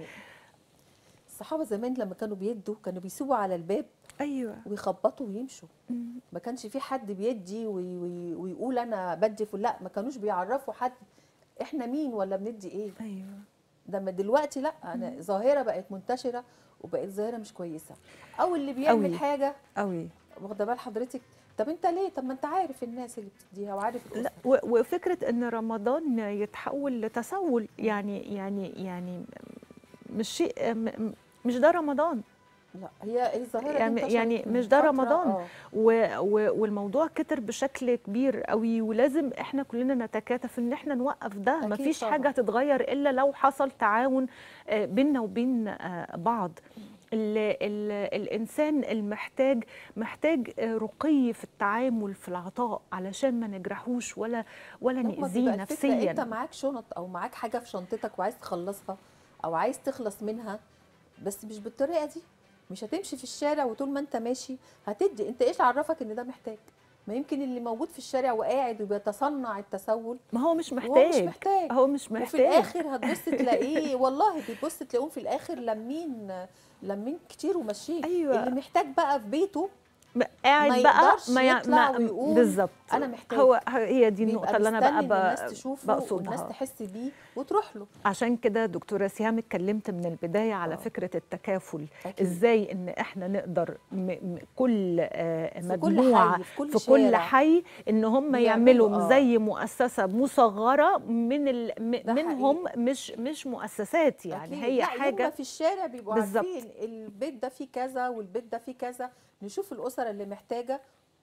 الصحابه زمان لما كانوا بيدوا كانوا بيسيبوا على الباب ايوه ويخبطوا ويمشوا مم. ما كانش في حد بيدي وي وي ويقول انا بدي فل لا ما كانوش بيعرفوا حد احنا مين ولا بندي ايه ايوه ده ما دلوقتي لا انا ظاهره بقت منتشره وبقت ظاهره مش كويسه او اللي بيعمل أوي. حاجه قوي واخده بال حضرتك طب انت ليه طب ما انت عارف الناس اللي بتديها وعارف لا الأسرة. و- وفكره ان رمضان يتحول لتسول يعني يعني يعني مش شيء م- م- مش ده رمضان لا هي هي ظاهره دي يعني- انتشرت يعني من مش ده فترة، رمضان. آه. و و والموضوع كتر بشكل كبير قوي ولازم احنا كلنا نتكاتف ان احنا نوقف ده أكيد مفيش طبعاً. حاجه هتتغير الا لو حصل تعاون آه، بيننا وبين آه، بعض ال ال الانسان المحتاج محتاج آه، رقي في التعامل في العطاء علشان ما نجرحوش ولا ولا هما نأذيه بيبقى الفكرة انت نفسيا معاك شنط او معاك حاجه في شنطتك وعايز تخلصها او عايز تخلص منها بس مش بالطريقه دي مش هتمشي في الشارع وطول ما انت ماشي هتدي انت ايش عرفك ان ده محتاج ما يمكن اللي موجود في الشارع وقاعد وبيتصنع التسول ما هو مش وهو محتاج مش محتاج هو مش محتاج وفي الاخر هتبص تلاقيه والله بتبص تلاقيهم في الاخر لمين لمين كتير وماشيين أيوة. اللي محتاج بقى في بيته ما- قاعد ما بقى يقدرش ما ي- يطلع ما ويقول بالظبط أنا محتاج. هو هي دي بيبقى النقطه اللي انا مستني بقى إن ب- الناس تشوفه والناس بقصدها تحس بيه وتروح له عشان كده دكتورة سيام اتكلمت من البداية على آه. فكرة التكافل أكيد. ازاي ان احنا نقدر م م كل آه في كل مجموعة حي، في كل في كل شارع. حي ان هم بيعملوا، يعملوا آه. زي مؤسسة مصغرة من ال ده م منهم مش مش مؤسسات يعني أكيد. هي لا حاجة هم في الشارع بيبقوا بالظبط. عارفين البيت ده فيه كذا والبيت ده فيه كذا نشوف الاسر اللي محتاجه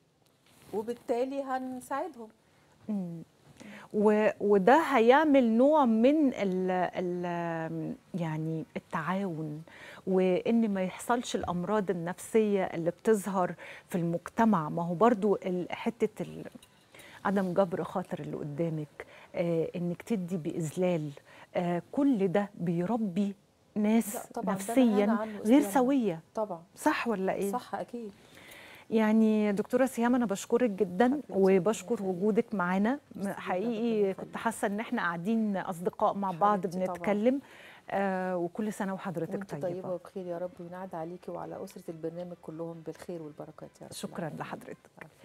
وبالتالي هنساعدهم مم. و- وده هيعمل نوع من ال ال يعني التعاون وان ما يحصلش الامراض النفسيه اللي بتظهر في المجتمع ما هو برضو ال- حته ال- عدم جبر خاطر اللي قدامك آه انك تدي باذلال آه كل ده بيربي ناس لا طبعاً، ده أنا نفسيا هنا عنه غير استغنى. سويه طبعا صح ولا ايه صح اكيد يعني دكتورة سيام أنا بشكرك جدا حبيبتي، وبشكر ربنا وجودك معانا ميرسي جداً، حقيقي ربنا كنت يخليك. حاسة إن إحنا قاعدين أصدقاء مع بعض حبيبتي طبعاً. بنتكلم آه وكل سنة وحضرتك وانت طيبة, طيبه وبخير يا رب وينعاد عليكي وعلى اسره البرنامج كلهم بالخير والبركات يا رب شكراً العالمين. لحضرتك. عافية.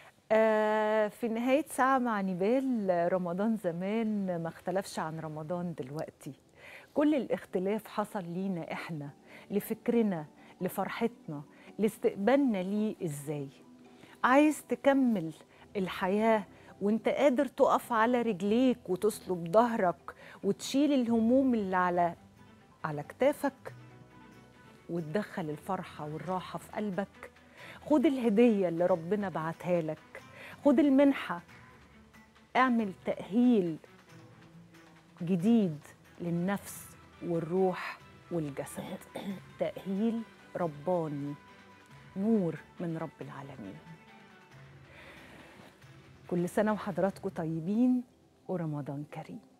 آه في نهاية ساعة مع نبال رمضان زمان ما اختلفش عن رمضان دلوقتي كل الاختلاف حصل لينا إحنا لفكرنا لفرحتنا لاستقبالنا ليه إزاي عايز تكمل الحياة وانت قادر تقف على رجليك وتصلب ظهرك وتشيل الهموم اللي على على كتافك وتدخل الفرحة والراحة في قلبك خد الهدية اللي ربنا بعتها لك خد المنحة اعمل تأهيل جديد للنفس والروح والجسد تأهيل رباني نور من رب العالمين كل سنة وحضراتكم طيبين ورمضان كريم